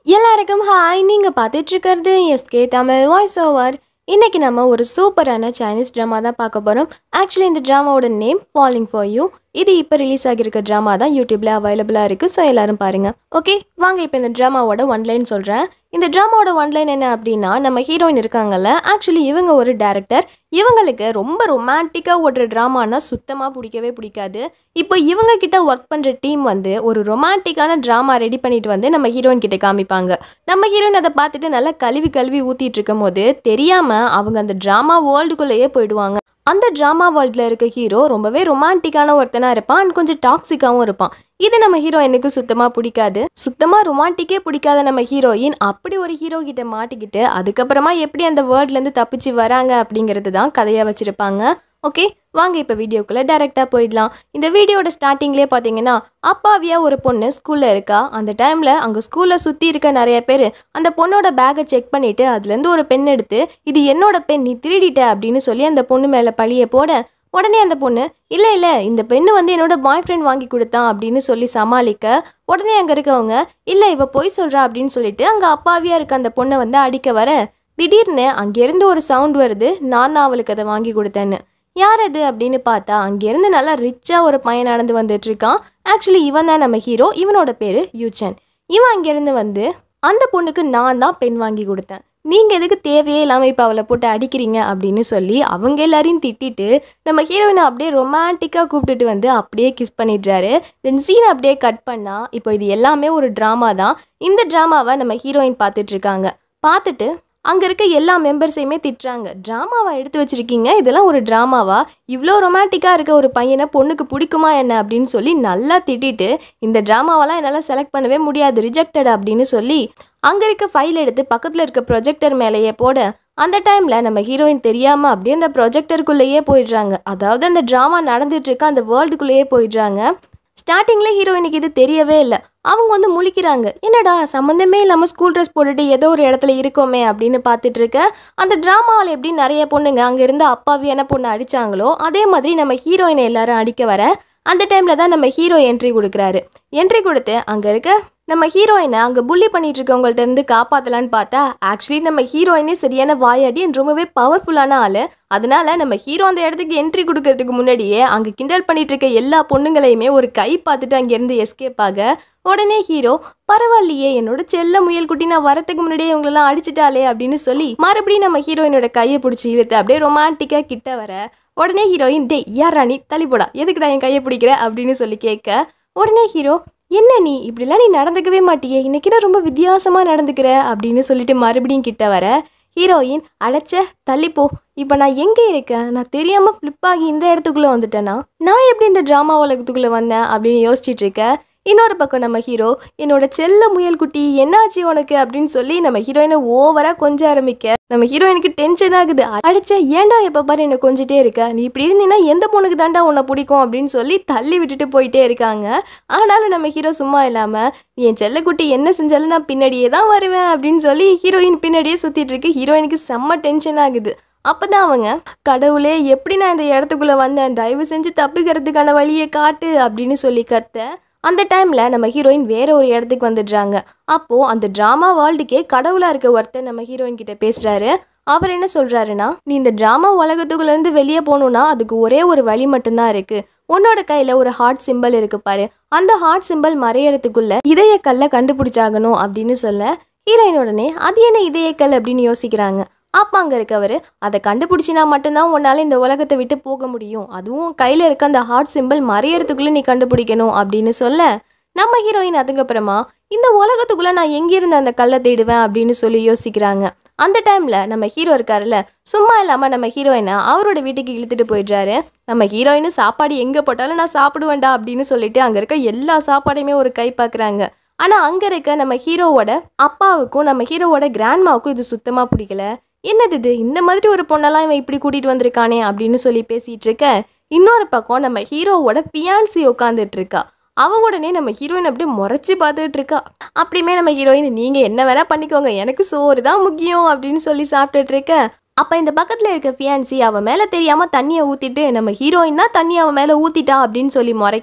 எல்லாருக்கும் ஹாய் நீங்கள் பார்த்துட்டு இருக்கிறது எஸ்கே தமிழ் வாய்ஸ் ஓவர் இன்னைக்கு நம்ம ஒரு சூப்பரான சைனீஸ் ட்ராமா தான் பார்க்க போகிறோம் ஆக்சுவலி இந்த ட்ராமாவோட நேம் ஃபாலிங் ஃபார் யூ இது இப்போ ரிலீஸ் ஆகியிருக்க ட்ராமா தான் யூடியூப்ல அவைலபிளாக இருக்குது ஸோ எல்லாரும் பாருங்க ஓகே வாங்க இப்போ இந்த ட்ராமாவோட ஒன்லைன் சொல்கிறேன் இந்த ட்ராமாவோட ஒன்லைன் என்ன அப்படின்னா நம்ம ஹீரோயின் இருக்காங்கல்ல ஆக்சுவலி இவங்க ஒரு டேரக்டர் இவங்களுக்கு ரொம்ப ரொமான்டிக்காக ஓடுற ட்ராமானா சுத்தமாக பிடிக்கவே பிடிக்காது இப்போ இவங்க கிட்ட ஒர்க் பண்ணுற டீம் வந்து ஒரு ரொமான்டிக்கான ட்ராமா ரெடி பண்ணிட்டு வந்து நம்ம ஹீரோயின் கிட்ட காமிப்பாங்க நம்ம ஹீரோயின் அதை பார்த்துட்டு நல்லா கழுவி கழுவி ஊற்றிட்டு இருக்கும் போது தெரியாமல் அவங்க அந்த ட்ராமா வேர்ல்டுக்குள்ளேயே போயிடுவாங்க அந்த ட்ராமா வேர்ல்டில் இருக்க ஹீரோ ரொம்பவே ரொமான்டிக்கான ஒருத்தனாக இருப்பான் அண்ட் கொஞ்சம் டாக்ஸிக்காகவும் இருப்பான் இது நம்ம ஹீரோயினுக்கு சுத்தமாக பிடிக்காது சுத்தமாக ரொமான்டிக்கே பிடிக்காத நம்ம ஹீரோயின் அப்படி ஒரு ஹீரோ கிட்ட மாட்டிக்கிட்டு அதுக்கப்புறமா எப்படி அந்த வேர்ல்ட்லேருந்து தப்பிச்சு வராங்க அப்படிங்கிறது தான் கதையாக வச்சுருப்பாங்க ஓகே வாங்க இப்போ வீடியோக்குள்ளே டேரெக்டாக போயிடலாம் இந்த வீடியோட ஸ்டார்டிங்லேயே பார்த்தீங்கன்னா அப்பாவியா ஒரு பொண்ணு ஸ்கூலில் இருக்கா அந்த டைமில் அங்கே ஸ்கூலில் சுற்றி இருக்க நிறைய பேர் அந்த பொண்ணோட பேக்கை செக் பண்ணிவிட்டு அதுலேருந்து ஒரு பென் எடுத்து இது என்னோட பென் நீ திருடிட்ட அப்படின்னு சொல்லி அந்த பொண்ணு மேலே பழிய போட உடனே அந்த பொண்ணு இல்லை இல்லை இந்த பெண்ணு வந்து என்னோட பாய் ஃப்ரெண்ட் வாங்கி கொடுத்தான் அப்படின்னு சொல்லி சமாளிக்க உடனே அங்கே இருக்கவங்க இல்லை இவ பொய் சொல்கிறா அப்படின்னு சொல்லிட்டு அங்கே அப்பாவியாக இருக்க அந்த பொண்ணை வந்து அடிக்க வர திடீர்னு அங்கேருந்து ஒரு சவுண்ட் வருது நான் தான் அவளுக்கு அதை வாங்கி கொடுத்தேன்னு யார் அது அப்படின்னு பார்த்தா அங்கேருந்து நல்லா ரிச்சாக ஒரு பையன் நடந்து வந்துட்டு இருக்கான் ஆக்சுவலி இவன் தான் நம்ம ஹீரோ இவனோட பேர் யூச்சன் இவன் அங்கேருந்து வந்து அந்த பொண்ணுக்கு நான் தான் பெண் வாங்கி கொடுத்தேன் நீங்கள் எதுக்கு தேவையே இல்லாமல் இப்போ அவளை போட்டு அடிக்கிறீங்க அப்படின்னு சொல்லி அவங்க எல்லாரையும் திட்டிட்டு நம்ம ஹீரோயினை அப்படியே ரொமான்டிக்காக கூப்பிட்டுட்டு வந்து அப்படியே கிஸ் பண்ணிடுறாரு தென் சீன் அப்படியே கட் பண்ணால் இப்போ இது எல்லாமே ஒரு ட்ராமா தான் இந்த ட்ராமாவை நம்ம ஹீரோயின் பார்த்துட்டு இருக்காங்க பார்த்துட்டு அங்கே இருக்க எல்லா மெம்பர்ஸையுமே திட்டுறாங்க ட்ராமாவா எடுத்து வச்சிருக்கீங்க இதெல்லாம் ஒரு ட்ராமாவா இவ்வளோ ரொமான்டிக்காக இருக்க ஒரு பையனை பொண்ணுக்கு பிடிக்குமா என்ன அப்படின்னு சொல்லி நல்லா திட்டிட்டு இந்த ட்ராமாவெல்லாம் என்னால் செலக்ட் பண்ணவே முடியாது ரிஜெக்டட் அப்படின்னு சொல்லி அங்கே இருக்க ஃபைல் எடுத்து பக்கத்தில் இருக்க ப்ரொஜெக்டர் மேலேயே போட அந்த டைமில் நம்ம ஹீரோயின் தெரியாமல் அப்படியே அந்த ப்ரொஜெக்டருக்குள்ளேயே போயிடுறாங்க அதாவது அந்த ட்ராமா நடந்துட்டு இருக்க அந்த வேர்ல்டுக்குள்ளேயே போயிடுறாங்க ஸ்டார்டிங்கில் ஹீரோயினுக்கு இது தெரியவே இல்லை அவங்க வந்து முழிக்கிறாங்க என்னடா சம்மந்தமே இல்லாமல் ஸ்கூல் ட்ரெஸ் போட்டுட்டு ஏதோ ஒரு இடத்துல இருக்கோமே அப்படின்னு பார்த்துட்டு இருக்க அந்த ட்ராமாவில் எப்படி நிறைய பொண்ணுங்க அங்கே இருந்து அப்பாவியான பொண்ணு அடித்தாங்களோ அதே மாதிரி நம்ம ஹீரோயினை எல்லாரும் அடிக்க வர அந்த டைமில் தான் நம்ம ஹீரோ என்ட்ரி கொடுக்குறாரு என்ட்ரி கொடுத்து அங்கே இருக்க நம்ம ஹீரோயினை அங்கே புள்ளி பண்ணிட்டு இருக்கவங்கள்ட்ட இருந்து காப்பாற்றலான்னு பார்த்தா ஆக்சுவலி நம்ம ஹீரோயினே சரியான வாயாடி and ரொம்பவே பவர்ஃபுல்லான ஆள் அதனால நம்ம ஹீரோ அந்த இடத்துக்கு என்ட்ரி கொடுக்கறதுக்கு முன்னாடியே அங்கே கிண்டல் பண்ணிட்டு இருக்க எல்லா பொண்ணுங்களையுமே ஒரு கை பார்த்துட்டு அங்கேருந்து எஸ்கேப் ஆக உடனே ஹீரோ பரவாயில்லையே என்னோட செல்ல முயல் குட்டி நான் வரத்துக்கு முன்னாடியே இவங்களெல்லாம் அடிச்சிட்டாலே அப்படின்னு சொல்லி மறுபடியும் நம்ம ஹீரோயினோட கையை பிடிச்சி இழுத்து அப்படியே ரொமான்டிக்காக கிட்ட வர உடனே ஹீரோயின் டே யாரா நீ தள்ளி போடா எதுக்குடா என் கையை பிடிக்கிற அப்படின்னு சொல்லி கேட்க உடனே ஹீரோ என்ன நீ இப்படிலாம் நீ நடந்துக்கவே மாட்டியே இன்னைக்கு நான் ரொம்ப வித்தியாசமாக நடந்துக்கிற அப்படின்னு சொல்லிட்டு மறுபடியும் கிட்ட வர ஹீரோயின் அடைச்ச தள்ளிப்போ இப்போ நான் எங்கே இருக்கேன் நான் தெரியாமல் ஃப்ளிப் ஆகி இந்த இடத்துக்குள்ளே வந்துட்டேனா நான் எப்படி இந்த ட்ராமா உலகத்துக்குள்ளே வந்தேன் அப்படின்னு யோசிச்சுட்டு இருக்க இன்னொரு பக்கம் நம்ம ஹீரோ என்னோட செல்ல முயல் குட்டி என்னாச்சு உனக்கு அப்படின்னு சொல்லி நம்ம ஹீரோயினை ஓவராக கொஞ்ச ஆரம்பிக்க நம்ம ஹீரோயினுக்கு டென்ஷன் ஆகுது அடிச்ச ஏன்டா எப்போ பாரு என்னை கொஞ்சிட்டே இருக்க நீ இப்படி இருந்தீங்கன்னா எந்த பொண்ணுக்கு தாண்டா உன்னை பிடிக்கும் அப்படின்னு சொல்லி தள்ளி விட்டுட்டு போயிட்டே இருக்காங்க ஆனாலும் நம்ம ஹீரோ சும்மா இல்லாமல் என் செல்லக்குட்டி என்ன செஞ்சாலும் நான் பின்னாடியே தான் வருவேன் அப்படின்னு சொல்லி ஹீரோயின் பின்னாடியே சுற்றிட்டு இருக்கு ஹீரோயினுக்கு செம்ம டென்ஷன் ஆகுது அப்பதான் அவங்க கடவுளே எப்படி நான் இந்த இடத்துக்குள்ள வந்தேன் தயவு செஞ்சு தப்பிக்கிறதுக்கான வழியை காட்டு அப்படின்னு சொல்லி கத்த அந்த டைம்ல நம்ம ஹீரோயின் வேற ஒரு இடத்துக்கு வந்துடுறாங்க அப்போ அந்த டிராமா வேர்ல்டுக்கே கடவுளா இருக்க ஒருத்தர் நம்ம ஹீரோயின் கிட்ட பேசுறாரு அவர் என்ன சொல்றாருன்னா நீ இந்த டிராமா உலகத்துக்குள்ள இருந்து வெளியே போகணும்னா அதுக்கு ஒரே ஒரு வழி மட்டும்தான் இருக்கு உன்னோட கையில ஒரு ஹார்ட் சிம்பல் இருக்கு பாரு அந்த ஹார்ட் சிம்பல் மறையறதுக்குள்ள இதயக்கல்ல கண்டுபிடிச்சாகணும் அப்படின்னு சொல்ல ஹீரோயின் உடனே அது என்ன இதயக்கல் அப்படின்னு யோசிக்கிறாங்க அப்போ அங்கே இருக்கவர் அதை கண்டுபிடிச்சினா மட்டும்தான் உன்னால் இந்த உலகத்தை விட்டு போக முடியும் அதுவும் கையில் இருக்க அந்த ஹார்ட் சிம்பிள் மறையறதுக்குள்ளே நீ கண்டுபிடிக்கணும் அப்படின்னு சொல்ல நம்ம ஹீரோயின் அதுக்கப்புறமா இந்த உலகத்துக்குள்ளே நான் எங்கிருந்து அந்த கல்லை தேடுவேன் அப்படின்னு சொல்லி யோசிக்கிறாங்க அந்த டைமில் நம்ம ஹீரோ இருக்காருல்ல சும்மா இல்லாமல் நம்ம ஹீரோயினை அவரோட வீட்டுக்கு இழுத்துட்டு போயிடுறாரு நம்ம ஹீரோயின் சாப்பாடு எங்கே போட்டாலும் நான் சாப்பிடுவேன்டா அப்படின்னு சொல்லிட்டு அங்கே இருக்க எல்லா சாப்பாடையுமே ஒரு கை பார்க்குறாங்க ஆனால் அங்கே இருக்க நம்ம ஹீரோவோட அப்பாவுக்கும் நம்ம ஹீரோவோட கிராண்ட்மாவுக்கும் இது சுத்தமாக பிடிக்கல என்னது இது இந்த மாதிரி ஒரு பொண்ணெல்லாம் இவன் இப்படி கூட்டிகிட்டு வந்திருக்கானே அப்படின்னு சொல்லி பேசிகிட்டு இருக்க இன்னொரு பக்கம் நம்ம ஹீரோவோட பியான்சி உட்காந்துட்டு இருக்கா அவ உடனே நம்ம ஹீரோயின் அப்படியே முறைச்சி பார்த்துட்டு இருக்கா அப்படியுமே நம்ம ஹீரோயின் நீங்கள் என்ன வேணால் பண்ணிக்கோங்க எனக்கு சோறு தான் முக்கியம் அப்படின்னு சொல்லி சாப்பிட்டுட்டு இருக்க அப்போ இந்த பக்கத்தில் இருக்க ஃபியான்சி அவன் மேலே தெரியாமல் தண்ணியை ஊற்றிட்டு நம்ம ஹீரோயின் தான் தண்ணி அவன் மேலே ஊற்றிட்டா அப்படின்னு சொல்லி முறைக்க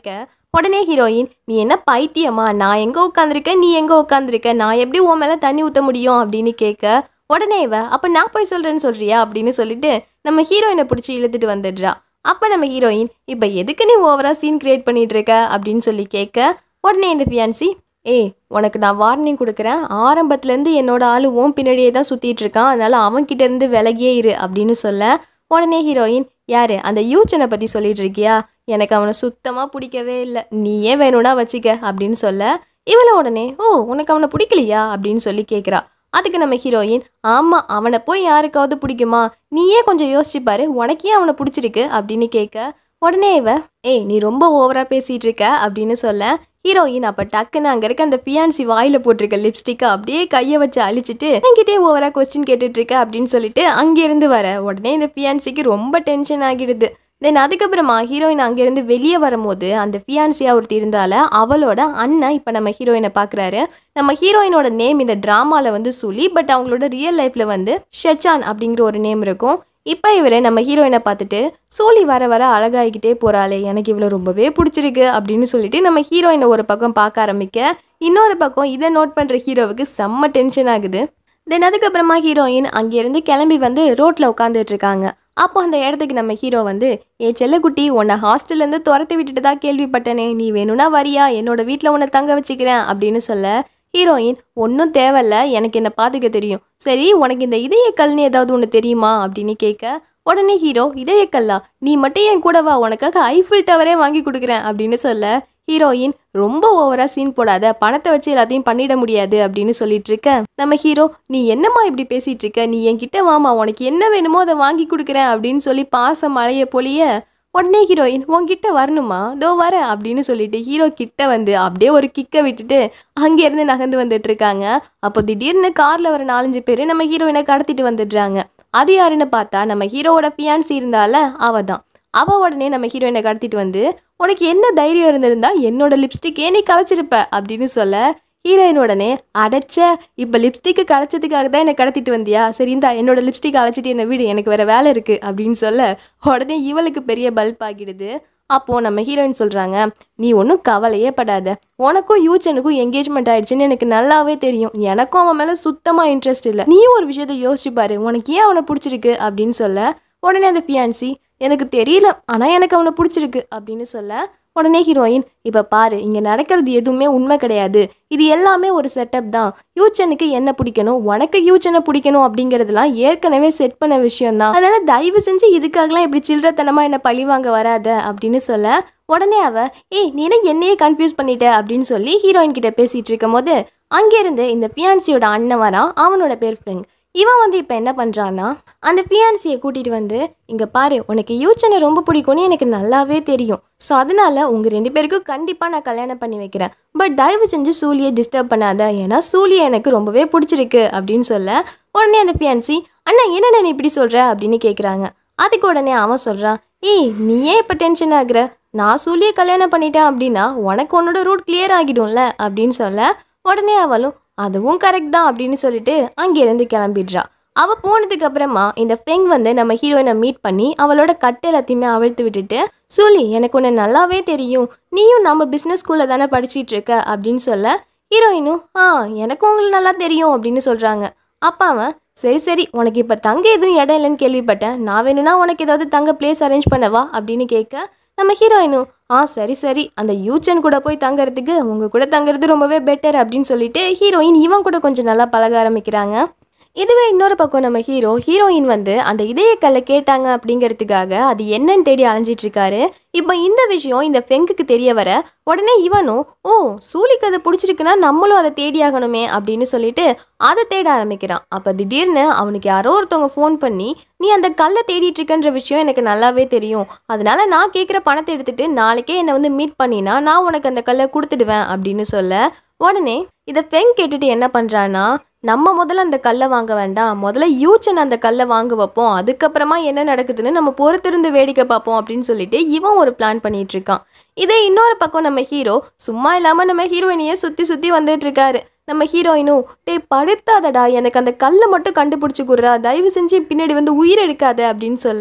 உடனே ஹீரோயின் நீ என்ன பைத்தியமா நான் எங்கே உட்காந்துருக்கேன் நீ எங்கே உட்காந்துருக்க நான் எப்படி உன் மேலே தண்ணி ஊற்ற முடியும் அப்படின்னு கேட்க உடனே இவ அப்போ நான் போய் சொல்கிறேன்னு சொல்கிறியா அப்படின்னு சொல்லிட்டு நம்ம ஹீரோயினை பிடிச்சி இழுத்துட்டு வந்துடுறா அப்போ நம்ம ஹீரோயின் இப்போ எதுக்கு நீ ஓவரா சீன் கிரியேட் பண்ணிட்டு இருக்க அப்படின்னு சொல்லி கேட்க உடனே இந்த ஃபியான்சி ஏய் உனக்கு நான் வார்னிங் கொடுக்குறேன் ஆரம்பத்துலேருந்து என்னோட ஆளு ஓம் பின்னாடியே தான் சுற்றிட்டு இருக்கான் அதனால அவன்கிட்ட இருந்து விலகியே இரு அப்படின்னு சொல்ல உடனே ஹீரோயின் யாரு அந்த யூச்சனை பற்றி சொல்லிட்டு இருக்கியா எனக்கு அவனை சுத்தமாக பிடிக்கவே இல்லை நீயே வேணும்னா வச்சுக்க அப்படின்னு சொல்ல இவளை உடனே ஓ உனக்கு அவனை பிடிக்கலையா அப்படின்னு சொல்லி கேட்குறா அதுக்கு நம்ம ஹீரோயின் ஆமாம் அவனை போய் யாருக்காவது பிடிக்குமா நீயே கொஞ்சம் யோசிச்சு பாரு உனக்கே அவனை பிடிச்சிருக்கு அப்படின்னு கேட்க உடனே இவ ஏய் நீ ரொம்ப ஓவரா பேசிட்டு இருக்க அப்படின்னு சொல்ல ஹீரோயின் அப்ப டக்குன்னு அங்க இருக்க அந்த பியான்சி வாயில போட்டிருக்க லிப்ஸ்டிக்கை அப்படியே கையை வச்சு அழிச்சிட்டு என்கிட்டே ஓவரா கொஸ்டின் கேட்டுட்டு இருக்க அப்படின்னு சொல்லிட்டு அங்கிருந்து வர உடனே இந்த பியான்சிக்கு ரொம்ப டென்ஷன் ஆகிடுது தென் அதுக்கப்புறமா ஹீரோயின் அங்கேருந்து வெளியே வரும்போது அந்த ஃபியான்சியா ஒருத்தி இருந்தால அவளோட அண்ணன் இப்போ நம்ம ஹீரோயினை பார்க்குறாரு நம்ம ஹீரோயினோட நேம் இந்த ட்ராமாவில் வந்து சுலி பட் அவங்களோட ரியல் லைஃப்பில் வந்து ஷெச்சான் அப்படிங்கிற ஒரு நேம் இருக்கும் இப்போ இவர் நம்ம ஹீரோயினை பார்த்துட்டு சோலி வர வர அழகாகிக்கிட்டே போகிறாளே எனக்கு இவ்வளோ ரொம்பவே பிடிச்சிருக்கு அப்படின்னு சொல்லிட்டு நம்ம ஹீரோயினை ஒரு பக்கம் பார்க்க ஆரம்பிக்க இன்னொரு பக்கம் இதை நோட் பண்ணுற ஹீரோவுக்கு செம்ம டென்ஷன் ஆகுது தென் அதுக்கப்புறமா ஹீரோயின் அங்கேருந்து கிளம்பி வந்து ரோட்டில் உட்காந்துட்டு இருக்காங்க அப்போ அந்த இடத்துக்கு நம்ம ஹீரோ வந்து ஏ செல்லக்குட்டி உன்னை ஹாஸ்டல்லேருந்து துரத்தி விட்டுட்டு தான் கேள்விப்பட்டனே நீ வேணும்னா வரியா என்னோட வீட்டில் உன்னை தங்க வச்சுக்கிறேன் அப்படின்னு சொல்ல ஹீரோயின் ஒன்றும் தேவையில்ல எனக்கு என்ன பார்த்துக்க தெரியும் சரி உனக்கு இந்த இதயக்கல்னு ஏதாவது ஒன்று தெரியுமா அப்படின்னு கேட்க உடனே ஹீரோ இதயக்கல்லா நீ மட்டும் என் கூட வா உனக்காக ஐஃபில் டவரே வாங்கி கொடுக்குறேன் அப்படின்னு சொல்ல ஹீரோயின் ரொம்ப ஓவரா சீன் போடாத பணத்தை வச்சு எல்லாத்தையும் பண்ணிட முடியாது அப்படின்னு சொல்லிட்டு இருக்க நம்ம ஹீரோ நீ என்னம்மா இப்படி பேசிட்டு இருக்க நீ என்கிட்ட வாமா உனக்கு என்ன வேணுமோ அதை வாங்கி கொடுக்குறேன் அப்படின்னு சொல்லி பாசம் மழைய பொழிய உடனே ஹீரோயின் உன்கிட்ட வரணுமா தோ வர அப்படின்னு சொல்லிட்டு ஹீரோ கிட்ட வந்து அப்படியே ஒரு கிக்கை விட்டுட்டு அங்கேருந்து நகர்ந்து வந்துட்டு இருக்காங்க அப்போ திடீர்னு கார்ல வர நாலஞ்சு பேர் நம்ம ஹீரோயினை கடத்திட்டு வந்துடுறாங்க அது யாருன்னு பார்த்தா நம்ம ஹீரோவோட ஃபியான்சி இருந்தால அவ தான் அவ உடனே நம்ம ஹீரோயினை கடத்திட்டு வந்து உனக்கு என்ன தைரியம் இருந்திருந்தா என்னோட லிப்ஸ்டிக்கே நீ கலைச்சிருப்ப அப்படின்னு சொல்ல ஹீரோயின் உடனே அடைச்ச இப்போ லிப்ஸ்டிக்கு கலைச்சதுக்காக தான் என்னை கடத்திட்டு வந்தியா சரி இந்தா என்னோட லிப்ஸ்டிக் அழைச்சிட்டு என்னை விடு எனக்கு வேற வேலை இருக்கு அப்படின்னு சொல்ல உடனே இவளுக்கு பெரிய பல்ப் ஆகிடுது அப்போது நம்ம ஹீரோயின் சொல்கிறாங்க நீ ஒன்றும் கவலையே படாத உனக்கும் யூச்சனுக்கும் என்கேஜ்மெண்ட் ஆயிடுச்சுன்னு எனக்கு நல்லாவே தெரியும் எனக்கும் அவன் மேலே சுத்தமாக இன்ட்ரெஸ்ட் இல்லை நீயும் ஒரு விஷயத்த யோசிச்சு பாரு உனக்கு ஏன் அவனை பிடிச்சிருக்கு அப்படின்னு சொல்ல உடனே அந்த ஃபியான்சி எனக்கு தெரியல ஆனால் எனக்கு அவனை பிடிச்சிருக்கு அப்படின்னு சொல்ல உடனே ஹீரோயின் இப்போ பாரு இங்கே நடக்கிறது எதுவுமே உண்மை கிடையாது இது எல்லாமே ஒரு செட்டப் தான் யூச்சனுக்கு என்ன பிடிக்கணும் உனக்கு யூச்சனை பிடிக்கணும் அப்படிங்கிறதுலாம் ஏற்கனவே செட் பண்ண விஷயம் தான் அதனால தயவு செஞ்சு இதுக்காகலாம் இப்படி சில்லறத்தனமா என்ன பழி வாங்க வராத அப்படின்னு சொல்ல உடனே அவ ஏய் நீ என்ன என்னையே கன்ஃபியூஸ் பண்ணிட்ட அப்படின்னு சொல்லி ஹீரோயின் கிட்ட பேசிட்டு இருக்கும் போது அங்கேருந்து இந்த பியான்சியோட அண்ணன் வரான் அவனோட பேர் ஃபெங் இவன் வந்து இப்போ என்ன பண்ணுறான்னா அந்த ஃபியான்சியை கூட்டிகிட்டு வந்து இங்கே பாரு உனக்கு யூச்சனை ரொம்ப பிடிக்கும்னு எனக்கு நல்லாவே தெரியும் ஸோ அதனால உங்கள் ரெண்டு பேருக்கும் கண்டிப்பாக நான் கல்யாணம் பண்ணி வைக்கிறேன் பட் தயவு செஞ்சு சூலியை டிஸ்டர்ப் பண்ணாத ஏன்னா சூலியை எனக்கு ரொம்பவே பிடிச்சிருக்கு அப்படின்னு சொல்ல உடனே அந்த ஃபியான்சி அண்ணா என்னண்ணா நீ இப்படி சொல்கிற அப்படின்னு கேட்குறாங்க அதுக்கு உடனே அவன் சொல்கிறான் ஏய் நீ ஏன் இப்போ டென்ஷன் ஆகுற நான் சூலியை கல்யாணம் பண்ணிட்டேன் அப்படின்னா உனக்கு உன்னோட ரூட் கிளியர் ஆகிடும்ல அப்படின்னு சொல்ல உடனே அவளும் அதுவும் கரெக்ட் தான் அப்படின்னு சொல்லிட்டு அங்கேருந்து கிளம்பிடுறா அவ போனதுக்கு அப்புறமா இந்த ஃபெங் வந்து நம்ம ஹீரோயினை மீட் பண்ணி அவளோட கட்டு எல்லாத்தையுமே அவிழ்த்து விட்டுட்டு சூலி எனக்கு உன்னை நல்லாவே தெரியும் நீயும் நம்ம பிஸ்னஸ் ஸ்கூலில் தானே படிச்சிட்டு இருக்க அப்படின்னு சொல்ல ஹீரோயினும் ஆ எனக்கும் உங்களை நல்லா தெரியும் அப்படின்னு சொல்கிறாங்க அப்பா அவன் சரி சரி உனக்கு இப்போ தங்க எதுவும் இடம் இல்லைன்னு கேள்விப்பட்டேன் நான் வேணும்னா உனக்கு ஏதாவது தங்க பிளேஸ் அரேஞ்ச் பண்ணவா அப்படின்னு கேட்க நம்ம ஹீரோயினும் ஆ சரி சரி அந்த யூச்சன் கூட போய் தங்கறதுக்கு உங்க கூட தங்குறது ரொம்பவே பெட்டர் அப்படின்னு சொல்லிட்டு ஹீரோயின் இவன் கூட கொஞ்சம் நல்லா பழக ஆரம்பிக்கிறாங்க இதுவே இன்னொரு பக்கம் நம்ம ஹீரோ ஹீரோயின் வந்து அந்த இதயக்கல்லை கேட்டாங்க அப்படிங்கிறதுக்காக அது என்னன்னு தேடி அலைஞ்சிட்டு இருக்காரு இப்போ இந்த விஷயம் இந்த ஃபெங்குக்கு தெரிய வர உடனே இவனும் ஓ சூலிக்கு அதை பிடிச்சிருக்குன்னா நம்மளும் அதை தேடி ஆகணுமே அப்படின்னு சொல்லிட்டு அதை தேட ஆரம்பிக்கிறான் அப்போ திடீர்னு அவனுக்கு யாரோ ஒருத்தவங்க ஃபோன் பண்ணி நீ அந்த கல்லை தேடிட்டு இருக்கன்ற விஷயம் எனக்கு நல்லாவே தெரியும் அதனால நான் கேட்குற பணத்தை எடுத்துட்டு நாளைக்கே என்னை வந்து மீட் பண்ணினா நான் உனக்கு அந்த கல்லை கொடுத்துடுவேன் அப்படின்னு சொல்ல உடனே இதை ஃபெங் கேட்டுட்டு என்ன பண்ணுறான்னா நம்ம முதல்ல அந்த கல்லை வாங்க வேண்டாம் முதல்ல யூச்சன் அந்த கல்லை வாங்க வைப்போம் அதுக்கப்புறமா என்ன நடக்குதுன்னு நம்ம பொறுத்திருந்து வேடிக்கை பார்ப்போம் அப்படின்னு சொல்லிட்டு இவன் ஒரு பிளான் பண்ணிட்டு இருக்கான் இதே இன்னொரு பக்கம் நம்ம ஹீரோ சும்மா இல்லாமல் நம்ம ஹீரோயினையே சுற்றி சுற்றி வந்துட்டு இருக்காரு நம்ம ஹீரோயினும் டேய் படுத்தாதடா எனக்கு அந்த கல்லை மட்டும் கண்டுபிடிச்சி குடுறா தயவு செஞ்சு பின்னாடி வந்து உயிர் எடுக்காத அப்படின்னு சொல்ல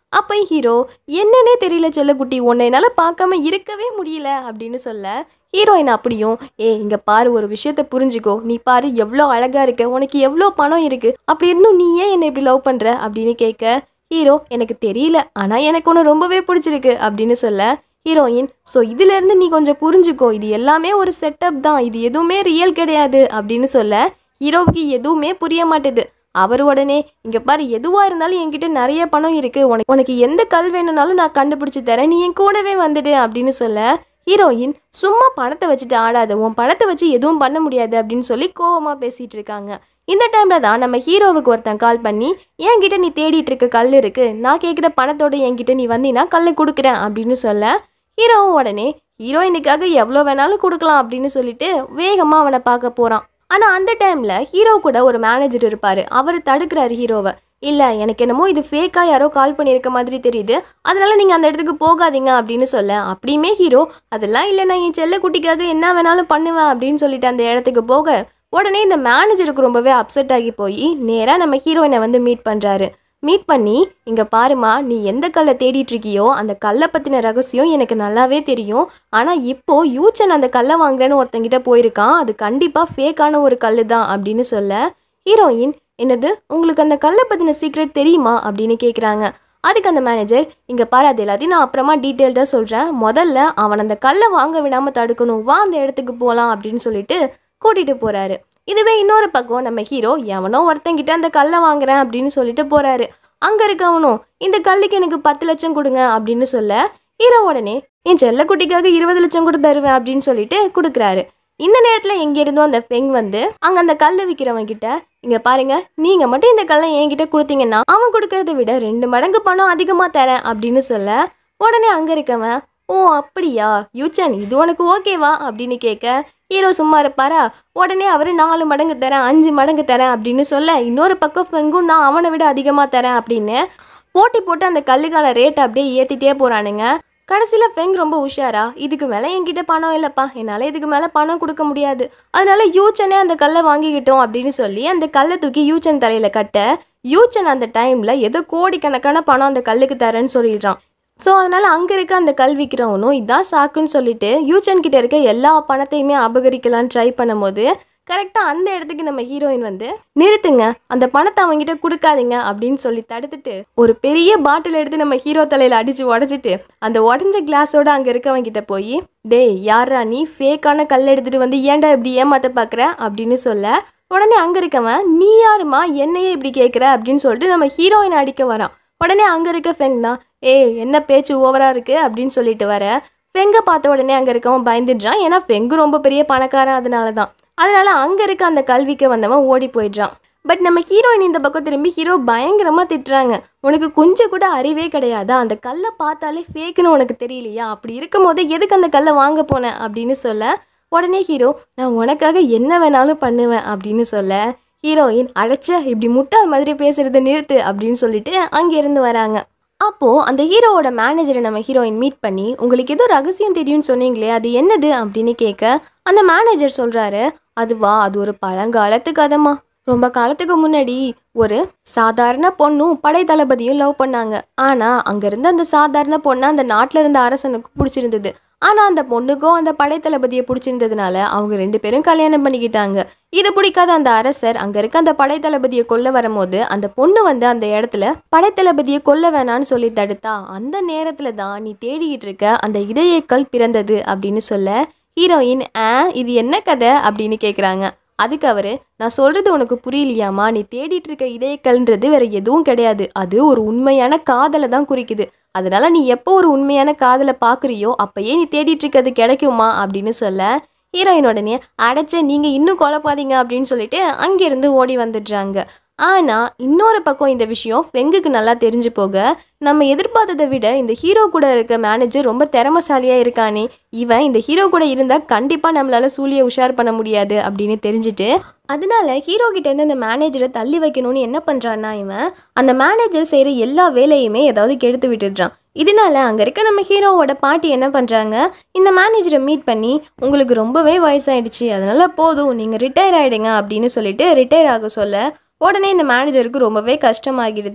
அப்போ ஹீரோ என்னன்னே தெரியல செல்லக்குட்டி உன்னை என்னால் பார்க்காம இருக்கவே முடியல அப்படின்னு சொல்ல ஹீரோயின் அப்படியும் ஏ இங்கே பாரு ஒரு விஷயத்த புரிஞ்சுக்கோ நீ பாரு எவ்வளோ அழகாக இருக்க உனக்கு எவ்வளோ பணம் இருக்குது அப்படி இருந்தும் நீ ஏன் என்னை இப்படி லவ் பண்ணுற அப்படின்னு கேட்க ஹீரோ எனக்கு தெரியல ஆனால் எனக்கு ஒன்று ரொம்பவே பிடிச்சிருக்கு அப்படின்னு சொல்ல ஹீரோயின் ஸோ இதுலேருந்து நீ கொஞ்சம் புரிஞ்சுக்கோ இது எல்லாமே ஒரு செட்டப் தான் இது எதுவுமே ரியல் கிடையாது அப்படின்னு சொல்ல ஹீரோவுக்கு எதுவுமே புரிய மாட்டேது அவர் உடனே இங்கே பாரு எதுவாக இருந்தாலும் என்கிட்ட நிறைய பணம் இருக்குது உனக்கு உனக்கு எந்த கல் வேணும்னாலும் நான் கண்டுபிடிச்சி தரேன் நீ என் கூடவே வந்துடு அப்படின்னு சொல்ல ஹீரோயின் சும்மா பணத்தை வச்சுட்டு ஆடாத உன் பணத்தை வச்சு எதுவும் பண்ண முடியாது அப்படின்னு சொல்லி கோவமாக பேசிகிட்டு இருக்காங்க இந்த டைமில் தான் நம்ம ஹீரோவுக்கு ஒருத்தன் கால் பண்ணி என்கிட்ட நீ தேடிட்டு இருக்க கல் இருக்கு நான் கேட்குற பணத்தோட என்கிட்ட நீ வந்தீங்கன்னா கல்லை கொடுக்குறேன் அப்படின்னு சொல்ல ஹீரோவும் உடனே ஹீரோயினுக்காக எவ்வளோ வேணாலும் கொடுக்கலாம் அப்படின்னு சொல்லிட்டு வேகமாக அவனை பார்க்க போகிறான் ஆனால் அந்த டைமில் ஹீரோ கூட ஒரு மேனேஜர் இருப்பார் அவர் தடுக்கிறாரு ஹீரோவை இல்லை எனக்கு என்னமோ இது ஃபேக்காக யாரோ கால் பண்ணியிருக்க மாதிரி தெரியுது அதனால நீங்கள் அந்த இடத்துக்கு போகாதீங்க அப்படின்னு சொல்ல அப்படியுமே ஹீரோ அதெல்லாம் இல்லை நான் என் செல்ல குட்டிக்காக என்ன வேணாலும் பண்ணுவேன் அப்படின்னு சொல்லிட்டு அந்த இடத்துக்கு போக உடனே இந்த மேனேஜருக்கு ரொம்பவே அப்செட் ஆகி போய் நேராக நம்ம ஹீரோயினை வந்து மீட் பண்ணுறாரு மீட் பண்ணி இங்கே பாருமா நீ எந்த கல்லை தேடிட்டு இருக்கியோ அந்த கல்லை பற்றின ரகசியம் எனக்கு நல்லாவே தெரியும் ஆனால் இப்போ யூச்சன் அந்த கல்லை வாங்குறேன்னு ஒருத்தங்கிட்ட போயிருக்கான் அது கண்டிப்பாக ஃபேக்கான ஒரு கல் தான் அப்படின்னு சொல்ல ஹீரோயின் என்னது உங்களுக்கு அந்த கல்லை பற்றின சீக்ரெட் தெரியுமா அப்படின்னு கேட்குறாங்க அதுக்கு அந்த மேனேஜர் இங்கே பாரு அது எல்லாத்தையும் நான் அப்புறமா டீட்டெயில்டாக சொல்கிறேன் முதல்ல அவன் அந்த கல்லை வாங்க விடாமல் தடுக்கணும் வா அந்த இடத்துக்கு போகலாம் அப்படின்னு சொல்லிட்டு கூட்டிகிட்டு போகிறாரு இதுவே இன்னொரு பக்கம் நம்ம ஹீரோ எவனோ ஒருத்தங்கிட்ட அந்த கல்லை வாங்குறேன் அப்படின்னு சொல்லிட்டு போகிறாரு அங்கே இருக்கவனும் இந்த கல்லுக்கு எனக்கு பத்து லட்சம் கொடுங்க அப்படின்னு சொல்ல ஹீரோ உடனே என் செல்லக்குட்டிக்காக இருபது லட்சம் கூட தருவேன் அப்படின்னு சொல்லிட்டு கொடுக்குறாரு இந்த நேரத்தில் எங்கேருந்தோ அந்த ஃபெங் வந்து அங்கே அந்த கல்லை விற்கிறவன் கிட்ட இங்கே பாருங்க நீங்கள் மட்டும் இந்த கல்லை என்கிட்ட கொடுத்தீங்கன்னா அவன் கொடுக்கறத விட ரெண்டு மடங்கு பணம் அதிகமாக தரேன் அப்படின்னு சொல்ல உடனே அங்கே இருக்கவன் ஓ அப்படியா யூச்சன் இது உனக்கு ஓகேவா அப்படின்னு கேட்க ஹீரோ சும்மா இருப்பாரா உடனே அவர் நாலு மடங்கு தரேன் அஞ்சு மடங்கு தரேன் அப்படின்னு சொல்ல இன்னொரு பக்கம் ஃபெங்கும் நான் அவனை விட அதிகமாக தரேன் அப்படின்னு போட்டி போட்டு அந்த கல்லுக்கால ரேட் அப்படியே ஏற்றிட்டே போகிறானுங்க கடைசியில் ஃபெங் ரொம்ப உஷாரா இதுக்கு மேலே என்கிட்ட பணம் இல்லைப்பா என்னால் இதுக்கு மேலே பணம் கொடுக்க முடியாது அதனால யூச்சனே அந்த கல்லை வாங்கிக்கிட்டோம் அப்படின்னு சொல்லி அந்த கல்லை தூக்கி யூச்சன் தலையில் கட்ட யூச்சன் அந்த டைமில் ஏதோ கோடிக்கணக்கான பணம் அந்த கல்லுக்கு தரேன்னு சொல்லிடுறான் ஸோ அதனால் அங்கே இருக்க அந்த கல் விற்கிறவனும் இதான் சாக்குன்னு சொல்லிட்டு யூச்சன் கிட்ட இருக்க எல்லா பணத்தையுமே அபகரிக்கலான்னு ட்ரை பண்ணும்போது கரெக்டாக அந்த இடத்துக்கு நம்ம ஹீரோயின் வந்து நிறுத்துங்க அந்த பணத்தை அவங்ககிட்ட கொடுக்காதீங்க அப்படின்னு சொல்லி தடுத்துட்டு ஒரு பெரிய பாட்டில் எடுத்து நம்ம ஹீரோ தலையில் அடித்து உடச்சிட்டு அந்த உடஞ்ச கிளாஸோட அங்கே இருக்கவங்கிட்ட போய் டேய் யாரா நீ ஃபேக்கான கல் எடுத்துகிட்டு வந்து ஏன்டா இப்படி ஏமாத்த பார்க்குற அப்படின்னு சொல்ல உடனே அங்கே இருக்கவன் நீ யாருமா என்னையே இப்படி கேட்குற அப்படின்னு சொல்லிட்டு நம்ம ஹீரோயினை அடிக்க வரான் உடனே அங்கே இருக்க ஃபெங் தான் ஏய் என்ன பேச்சு ஓவராக இருக்கு அப்படின்னு சொல்லிட்டு வர ஃபெங்கை பார்த்த உடனே அங்கே இருக்கவன் பயந்துடுறான் ஏன்னா ஃபெங்கு ரொம்ப பெரிய பணக்காரன் அதனால தான் அதனால அங்கே இருக்க அந்த கல்விக்கு வந்தவன் ஓடி போயிடுறான் பட் நம்ம ஹீரோயின் இந்த பக்கம் திரும்பி ஹீரோ பயங்கரமாக திட்டுறாங்க உனக்கு கொஞ்சம் கூட அறிவே கிடையாதா அந்த கல்லை பார்த்தாலே ஃபேக்குன்னு உனக்கு தெரியலையா அப்படி இருக்கும் போது எதுக்கு அந்த கல்லை வாங்க போனேன் அப்படின்னு சொல்ல உடனே ஹீரோ நான் உனக்காக என்ன வேணாலும் பண்ணுவேன் அப்படின்னு சொல்ல ஹீரோயின் அடைச்ச இப்படி முட்டாள் மாதிரி பேசுறத நிறுத்து அப்படின்னு சொல்லிட்டு அங்கேருந்து வராங்க அப்போது அந்த ஹீரோவோட மேனேஜரை நம்ம ஹீரோயின் மீட் பண்ணி உங்களுக்கு ஏதோ ரகசியம் தெரியும்னு சொன்னீங்களே அது என்னது அப்படின்னு கேட்க அந்த மேனேஜர் சொல்கிறாரு அதுவா அது ஒரு பழங்காலத்து கதைமா ரொம்ப காலத்துக்கு முன்னாடி ஒரு சாதாரண பொண்ணும் படை தளபதியும் லவ் பண்ணாங்க ஆனால் அங்கே இருந்த அந்த சாதாரண பொண்ணை அந்த நாட்டில் இருந்த அரசனுக்கு பிடிச்சிருந்தது ஆனால் அந்த பொண்ணுக்கும் அந்த படைத்தளபதியை பிடிச்சிருந்ததுனால அவங்க ரெண்டு பேரும் கல்யாணம் பண்ணிக்கிட்டாங்க இது பிடிக்காத அந்த அரசர் அங்கே இருக்க அந்த படைத்தளபதியை கொல்ல வரும்போது அந்த பொண்ணு வந்து அந்த இடத்துல படைத்தளபதியை கொல்ல வேணான்னு சொல்லி தடுத்தா அந்த நேரத்தில் தான் நீ தேடிக்கிட்டு இருக்க அந்த இதயக்கல் பிறந்தது அப்படின்னு சொல்ல ஹீரோயின் ஆ இது என்ன கதை அப்படின்னு கேட்குறாங்க அதுக்கு அவரு நான் சொல்றது உனக்கு புரியலையாமா நீ தேடிட்டு இருக்க இதயக்கல்ன்றது வேற எதுவும் கிடையாது அது ஒரு உண்மையான காதலை தான் குறிக்குது அதனால நீ எப்போ ஒரு உண்மையான காதலை பார்க்குறியோ அப்பயே நீ தேடிட்டு இருக்கிறது கிடைக்குமா அப்படின்னு சொல்ல ஹீரோயின் உடனே அடைச்ச நீங்கள் இன்னும் குழப்பாதீங்க அப்படின்னு சொல்லிட்டு அங்கேருந்து ஓடி வந்துடுறாங்க ஆனால் இன்னொரு பக்கம் இந்த விஷயம் ஃபெங்குக்கு நல்லா தெரிஞ்சு போக நம்ம எதிர்பார்த்ததை விட இந்த ஹீரோ கூட இருக்க மேனேஜர் ரொம்ப திறமசாலியாக இருக்கானே இவன் இந்த ஹீரோ கூட இருந்தால் கண்டிப்பாக நம்மளால சூழியை உஷார் பண்ண முடியாது அப்படின்னு தெரிஞ்சுட்டு அதனால ஹீரோ கிட்டேருந்து அந்த மேனேஜரை தள்ளி வைக்கணும்னு என்ன பண்ணுறான்னா இவன் அந்த மேனேஜர் செய்கிற எல்லா வேலையுமே ஏதாவது கெடுத்து விட்டுடுறான் இதனால அங்கே இருக்க நம்ம ஹீரோவோட பாட்டி என்ன பண்ணுறாங்க இந்த மேனேஜரை மீட் பண்ணி உங்களுக்கு ரொம்பவே வயசாயிடுச்சு அதனால போதும் நீங்கள் ரிட்டையர் ஆகிடுங்க அப்படின்னு சொல்லிட்டு ரிட்டையர் ஆக சொல்ல உடனே இந்த மேனேஜருக்கு ரொம்பவே கஷ்டமாகிடுது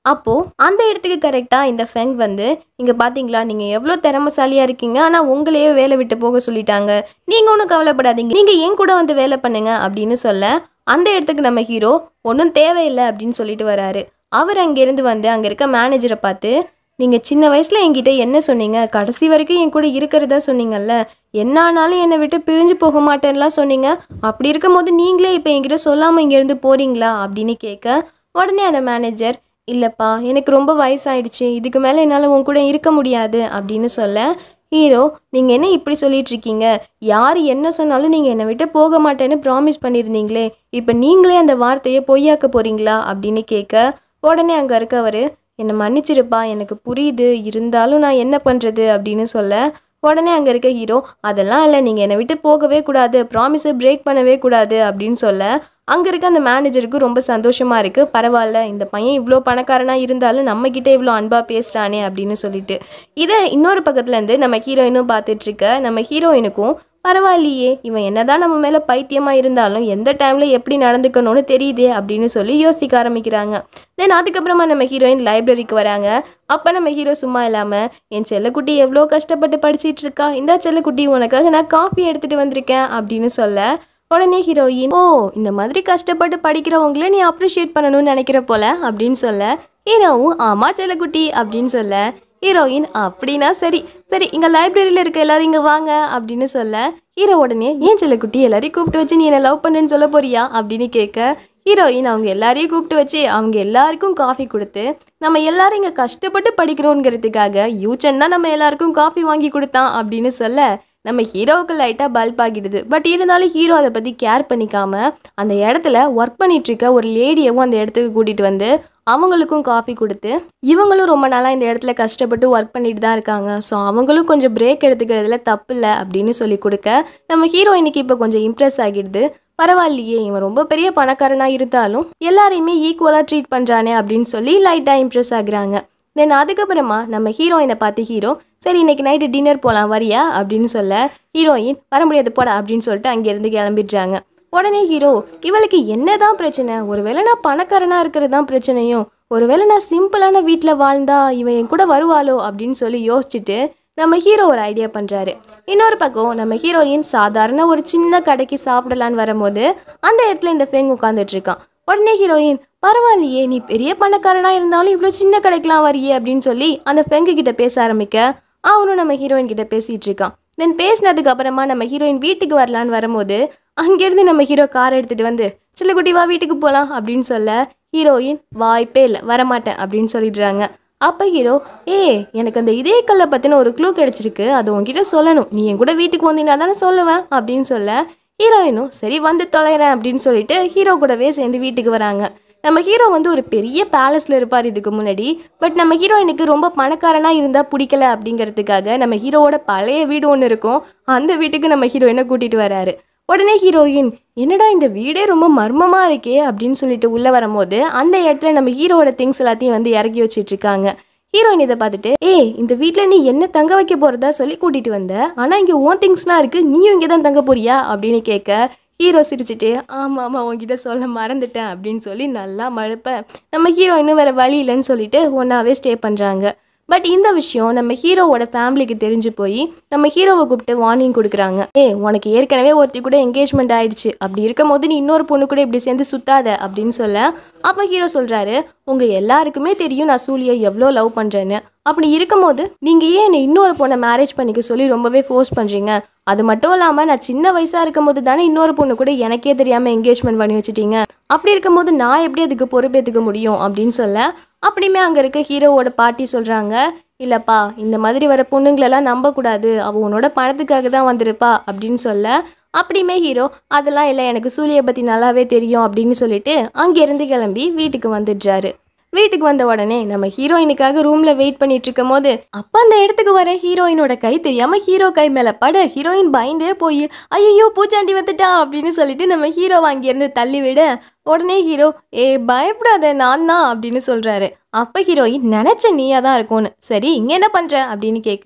அப்போது அந்த இடத்துக்கு கரெக்டாக இந்த ஃபெங் வந்து இங்கே பார்த்தீங்களா நீங்கள் எவ்வளோ திறமசாலியாக இருக்கீங்க ஆனால் உங்களையே வேலை விட்டு போக சொல்லிட்டாங்க நீங்கள் ஒன்றும் கவலைப்படாதீங்க நீங்கள் என் கூட வந்து வேலை பண்ணுங்க அப்படின்னு சொல்ல அந்த இடத்துக்கு நம்ம ஹீரோ ஒன்றும் தேவையில்லை அப்படின்னு சொல்லிட்டு வராரு அவர் அங்கேருந்து வந்து அங்கே இருக்க மேனேஜரை பார்த்து நீங்கள் சின்ன வயசில் என்கிட்ட என்ன சொன்னீங்க கடைசி வரைக்கும் என் கூட இருக்கிறதா சொன்னீங்கல்ல என்ன ஆனாலும் என்னை விட்டு பிரிஞ்சு போக மாட்டேன்லாம் சொன்னீங்க அப்படி இருக்கும்போது நீங்களே இப்போ என்கிட்ட சொல்லாமல் இங்கேருந்து போகிறீங்களா அப்படின்னு கேட்க உடனே அந்த மேனேஜர் இல்லைப்பா எனக்கு ரொம்ப வயசாயிடுச்சு இதுக்கு மேலே என்னால் உன் கூட இருக்க முடியாது அப்படின்னு சொல்ல ஹீரோ நீங்கள் என்ன இப்படி சொல்லிட்டு இருக்கீங்க யார் என்ன சொன்னாலும் நீங்கள் என்னை விட்டு போக மாட்டேன்னு ப்ராமிஸ் பண்ணியிருந்தீங்களே இப்போ நீங்களே அந்த வார்த்தையை பொய்யாக்க போகிறீங்களா அப்படின்னு கேட்க உடனே அங்கே இருக்கவர் என்னை மன்னிச்சிருப்பா எனக்கு புரியுது இருந்தாலும் நான் என்ன பண்ணுறது அப்படின்னு சொல்ல உடனே அங்கே இருக்க ஹீரோ அதெல்லாம் இல்லை நீங்கள் என்னை விட்டு போகவே கூடாது ப்ராமிஸை பிரேக் பண்ணவே கூடாது அப்படின்னு சொல்ல அங்கே இருக்க அந்த மேனேஜருக்கு ரொம்ப சந்தோஷமாக இருக்குது பரவாயில்ல இந்த பையன் இவ்வளோ பணக்காரனாக இருந்தாலும் நம்மக்கிட்ட இவ்வளோ அன்பாக பேசுகிறானே அப்படின்னு சொல்லிட்டு இதை இன்னொரு பக்கத்துலேருந்து நம்ம ஹீரோயினும் பார்த்துட்ருக்க நம்ம ஹீரோயினுக்கும் பரவாயில்லையே இவன் என்னதான் நம்ம மேலே பைத்தியமாக இருந்தாலும் எந்த டைமில் எப்படி நடந்துக்கணும்னு தெரியுதே அப்படின்னு சொல்லி யோசிக்க ஆரம்பிக்கிறாங்க தென் அதுக்கப்புறமா நம்ம ஹீரோயின் லைப்ரரிக்கு வராங்க அப்போ நம்ம ஹீரோ சும்மா இல்லாமல் என் செல்லக்குட்டி எவ்வளோ கஷ்டப்பட்டு படிச்சிட்டு இருக்கா இந்த செல்லக்குட்டி உனக்காக நான் காஃபி எடுத்துகிட்டு வந்திருக்கேன் அப்படின்னு சொல்ல உடனே ஹீரோயின் ஓ இந்த மாதிரி கஷ்டப்பட்டு படிக்கிறவங்கள நீ அப்ரிஷியேட் பண்ணணும்னு நினைக்கிற போல அப்படின்னு சொல்ல ஹீரோவும் ஆமா செல்லக்குட்டி அப்படின்னு சொல்ல ஹீரோயின் அப்படின்னா சரி சரி இங்கே லைப்ரரியில் இருக்க எல்லாரும் இங்கே வாங்க அப்படின்னு சொல்ல ஹீரோ உடனே ஏன் செல்லக்குட்டி எல்லாரையும் கூப்பிட்டு வச்சு நீ என்ன லவ் பண்ணுன்னு சொல்ல போறியா அப்படின்னு கேட்க ஹீரோயின் அவங்க எல்லாரையும் கூப்பிட்டு வச்சு அவங்க எல்லாருக்கும் காஃபி கொடுத்து நம்ம எல்லாரும் இங்கே கஷ்டப்பட்டு படிக்கிறோங்கிறதுக்காக யூச்சன் தான் நம்ம எல்லாருக்கும் காஃபி வாங்கி கொடுத்தான் அப்படின்னு சொல்ல நம்ம ஹீரோவுக்கு லைட்டாக பல்ப் ஆகிடுது பட் இருந்தாலும் ஹீரோ அதை பற்றி கேர் பண்ணிக்காம அந்த இடத்துல ஒர்க் பண்ணிட்டு இருக்க ஒரு லேடியவும் அந்த இடத்துக்கு கூட்டிகிட்டு வந்து அவங்களுக்கும் காஃபி கொடுத்து இவங்களும் ரொம்ப நாளாக இந்த இடத்துல கஷ்டப்பட்டு ஒர்க் பண்ணிட்டு தான் இருக்காங்க ஸோ அவங்களும் கொஞ்சம் பிரேக் எடுத்துக்கிறதுல தப்பு இல்லை அப்படின்னு சொல்லி கொடுக்க நம்ம ஹீரோயினுக்கு இப்போ கொஞ்சம் இம்ப்ரெஸ் ஆகிடுது பரவாயில்லையே இவன் ரொம்ப பெரிய பணக்காரனாக இருந்தாலும் எல்லாரையுமே ஈக்குவலாக ட்ரீட் பண்ணுறானே அப்படின்னு சொல்லி லைட்டாக இம்ப்ரெஸ் ஆகுறாங்க தென் அதுக்கப்புறமா நம்ம ஹீரோயினை பார்த்து ஹீரோ சரி இன்னைக்கு நைட்டு டின்னர் போகலாம் வரியா அப்படின்னு சொல்ல ஹீரோயின் வர முடியாது போடா அப்படின்னு சொல்லிட்டு அங்கேருந்து கிளம்பிடுறாங்க உடனே ஹீரோ இவளுக்கு என்னதான் பிரச்சனை ஒருவேளை நான் பணக்காரனா இருக்கிறது தான் பிரச்சனையும் ஒருவேளை நான் சிம்பிளான வீட்டில் வாழ்ந்தா இவன் என் கூட வருவாளோ அப்படின்னு சொல்லி யோசிச்சுட்டு நம்ம ஹீரோ ஒரு ஐடியா பண்ணுறாரு இன்னொரு பக்கம் நம்ம ஹீரோயின் சாதாரண ஒரு சின்ன கடைக்கு சாப்பிடலான்னு வரும்போது அந்த இடத்துல இந்த ஃபெங் உட்காந்துட்டு இருக்கான் உடனே ஹீரோயின் பரவாயில்லையே நீ பெரிய பணக்காரனா இருந்தாலும் இவ்வளோ சின்ன கடைக்கெலாம் வரியே அப்படின்னு சொல்லி அந்த ஃபெங்கு கிட்ட பேச ஆரம்பிக்க அவனும் நம்ம ஹீரோயின் கிட்ட பேசிட்டு இருக்கான் தென் பேசினதுக்கு அப்புறமா நம்ம ஹீரோயின் வீட்டுக்கு வரலான்னு வரும்போது அங்கேருந்து நம்ம ஹீரோ கார் எடுத்துட்டு வந்து சில்லக்குட்டி வா வீட்டுக்கு போகலாம் அப்படின்னு சொல்ல ஹீரோயின் வாய்ப்பே இல்லை வரமாட்டேன் அப்படின்னு சொல்லிடுறாங்க அப்போ ஹீரோ ஏ எனக்கு அந்த இதே கல்லை பற்றின ஒரு க்ளூ கிடச்சிருக்கு அது உன்கிட்ட சொல்லணும் நீ என் கூட வீட்டுக்கு வந்தீங்கன்னா தானே சொல்லுவேன் அப்படின்னு சொல்ல ஹீரோயினும் சரி வந்து தொலைகிறேன் அப்படின்னு சொல்லிட்டு ஹீரோ கூடவே சேர்ந்து வீட்டுக்கு வராங்க நம்ம ஹீரோ வந்து ஒரு பெரிய பேலஸில் இருப்பார் இதுக்கு முன்னாடி பட் நம்ம ஹீரோயினுக்கு ரொம்ப பணக்காரனாக இருந்தால் பிடிக்கல அப்படிங்கிறதுக்காக நம்ம ஹீரோவோட பழைய வீடு ஒன்று இருக்கும் அந்த வீட்டுக்கு நம்ம ஹீரோயினை கூட்டிகிட்டு வராரு உடனே ஹீரோயின் என்னடா இந்த வீடே ரொம்ப மர்மமாக இருக்கே அப்படின்னு சொல்லிட்டு உள்ளே வரும்போது அந்த இடத்துல நம்ம ஹீரோவோட திங்ஸ் எல்லாத்தையும் வந்து இறக்கி வச்சிட்டு இருக்காங்க ஹீரோயின் இதை பார்த்துட்டு ஏய் இந்த வீட்டில் நீ என்ன தங்க வைக்க போகிறதா சொல்லி கூட்டிகிட்டு வந்த ஆனால் இங்கே ஓன் திங்ஸ்லாம் இருக்குது நீயும் இங்கே தான் தங்க போறியா அப்படின்னு கேட்க ஹீரோ சிரிச்சிட்டு ஆமாம் ஆமாம் உன்கிட்ட சொல்ல மறந்துட்டேன் அப்படின்னு சொல்லி நல்லா மழுப்ப நம்ம ஹீரோயினும் வேறு வழி இல்லைன்னு சொல்லிட்டு ஒன்றாவே ஸ்டே பண்ணுறாங்க பட் இந்த விஷயம் நம்ம ஹீரோவோட ஃபேமிலிக்கு தெரிஞ்சு போய் நம்ம ஹீரோவை கூப்பிட்டு வார்னிங் கொடுக்குறாங்க ஏ உனக்கு ஏற்கனவே ஒருத்தி கூட என்கேஜ்மெண்ட் ஆயிடுச்சு அப்படி இருக்கும் போது நீ இன்னொரு பொண்ணு கூட இப்படி சேர்ந்து சுத்தாத அப்படின்னு சொல்ல அப்போ ஹீரோ சொல்கிறாரு உங்கள் எல்லாருக்குமே தெரியும் நான் சூலியை எவ்வளோ லவ் பண்ணுறேன்னு அப்படி இருக்கும்போது நீங்கள் ஏன் என்னை இன்னொரு பொண்ணை மேரேஜ் பண்ணிக்க சொல்லி ரொம்பவே ஃபோர்ஸ் பண்ணுறீங்க அது மட்டும் இல்லாமல் நான் சின்ன வயசாக இருக்கும்போது தானே இன்னொரு பொண்ணு கூட எனக்கே தெரியாமல் என்கேஜ்மெண்ட் பண்ணி வச்சிட்டீங்க அப்படி இருக்கும்போது நான் எப்படி அதுக்கு பொறுப்பேற்றுக்க முடியும் அப்படின்னு சொல்ல அப்படியுமே அங்கே இருக்க ஹீரோவோட பாட்டி சொல்கிறாங்க இல்லைப்பா இந்த மாதிரி வர பொண்ணுங்களெல்லாம் நம்பக்கூடாது அவள் உன்னோட பணத்துக்காக தான் வந்திருப்பா அப்படின்னு சொல்ல அப்படியுமே ஹீரோ அதெல்லாம் இல்லை எனக்கு சூலியை பற்றி நல்லாவே தெரியும் அப்படின்னு சொல்லிட்டு அங்கேருந்து கிளம்பி வீட்டுக்கு வந்துடுறாரு வீட்டுக்கு வந்த உடனே நம்ம ஹீரோயினுக்காக ரூம்ல வெயிட் பண்ணிட்டு இருக்கும் போது அப்ப அந்த இடத்துக்கு வர ஹீரோயினோட கை தெரியாம ஹீரோ கை மேல பட ஹீரோயின் பயந்தே போய் ஐயோ பூச்சாண்டி வந்துட்டான் அப்படின்னு சொல்லிட்டு நம்ம ஹீரோ அங்கிருந்து தள்ளி விட உடனே ஹீரோ ஏ பயப்படாத நான் தான் அப்படின்னு சொல்றாரு அப்ப ஹீரோயின் நினைச்ச நீயா தான் இருக்கும்னு சரி இங்க என்ன பண்ற அப்படின்னு கேட்க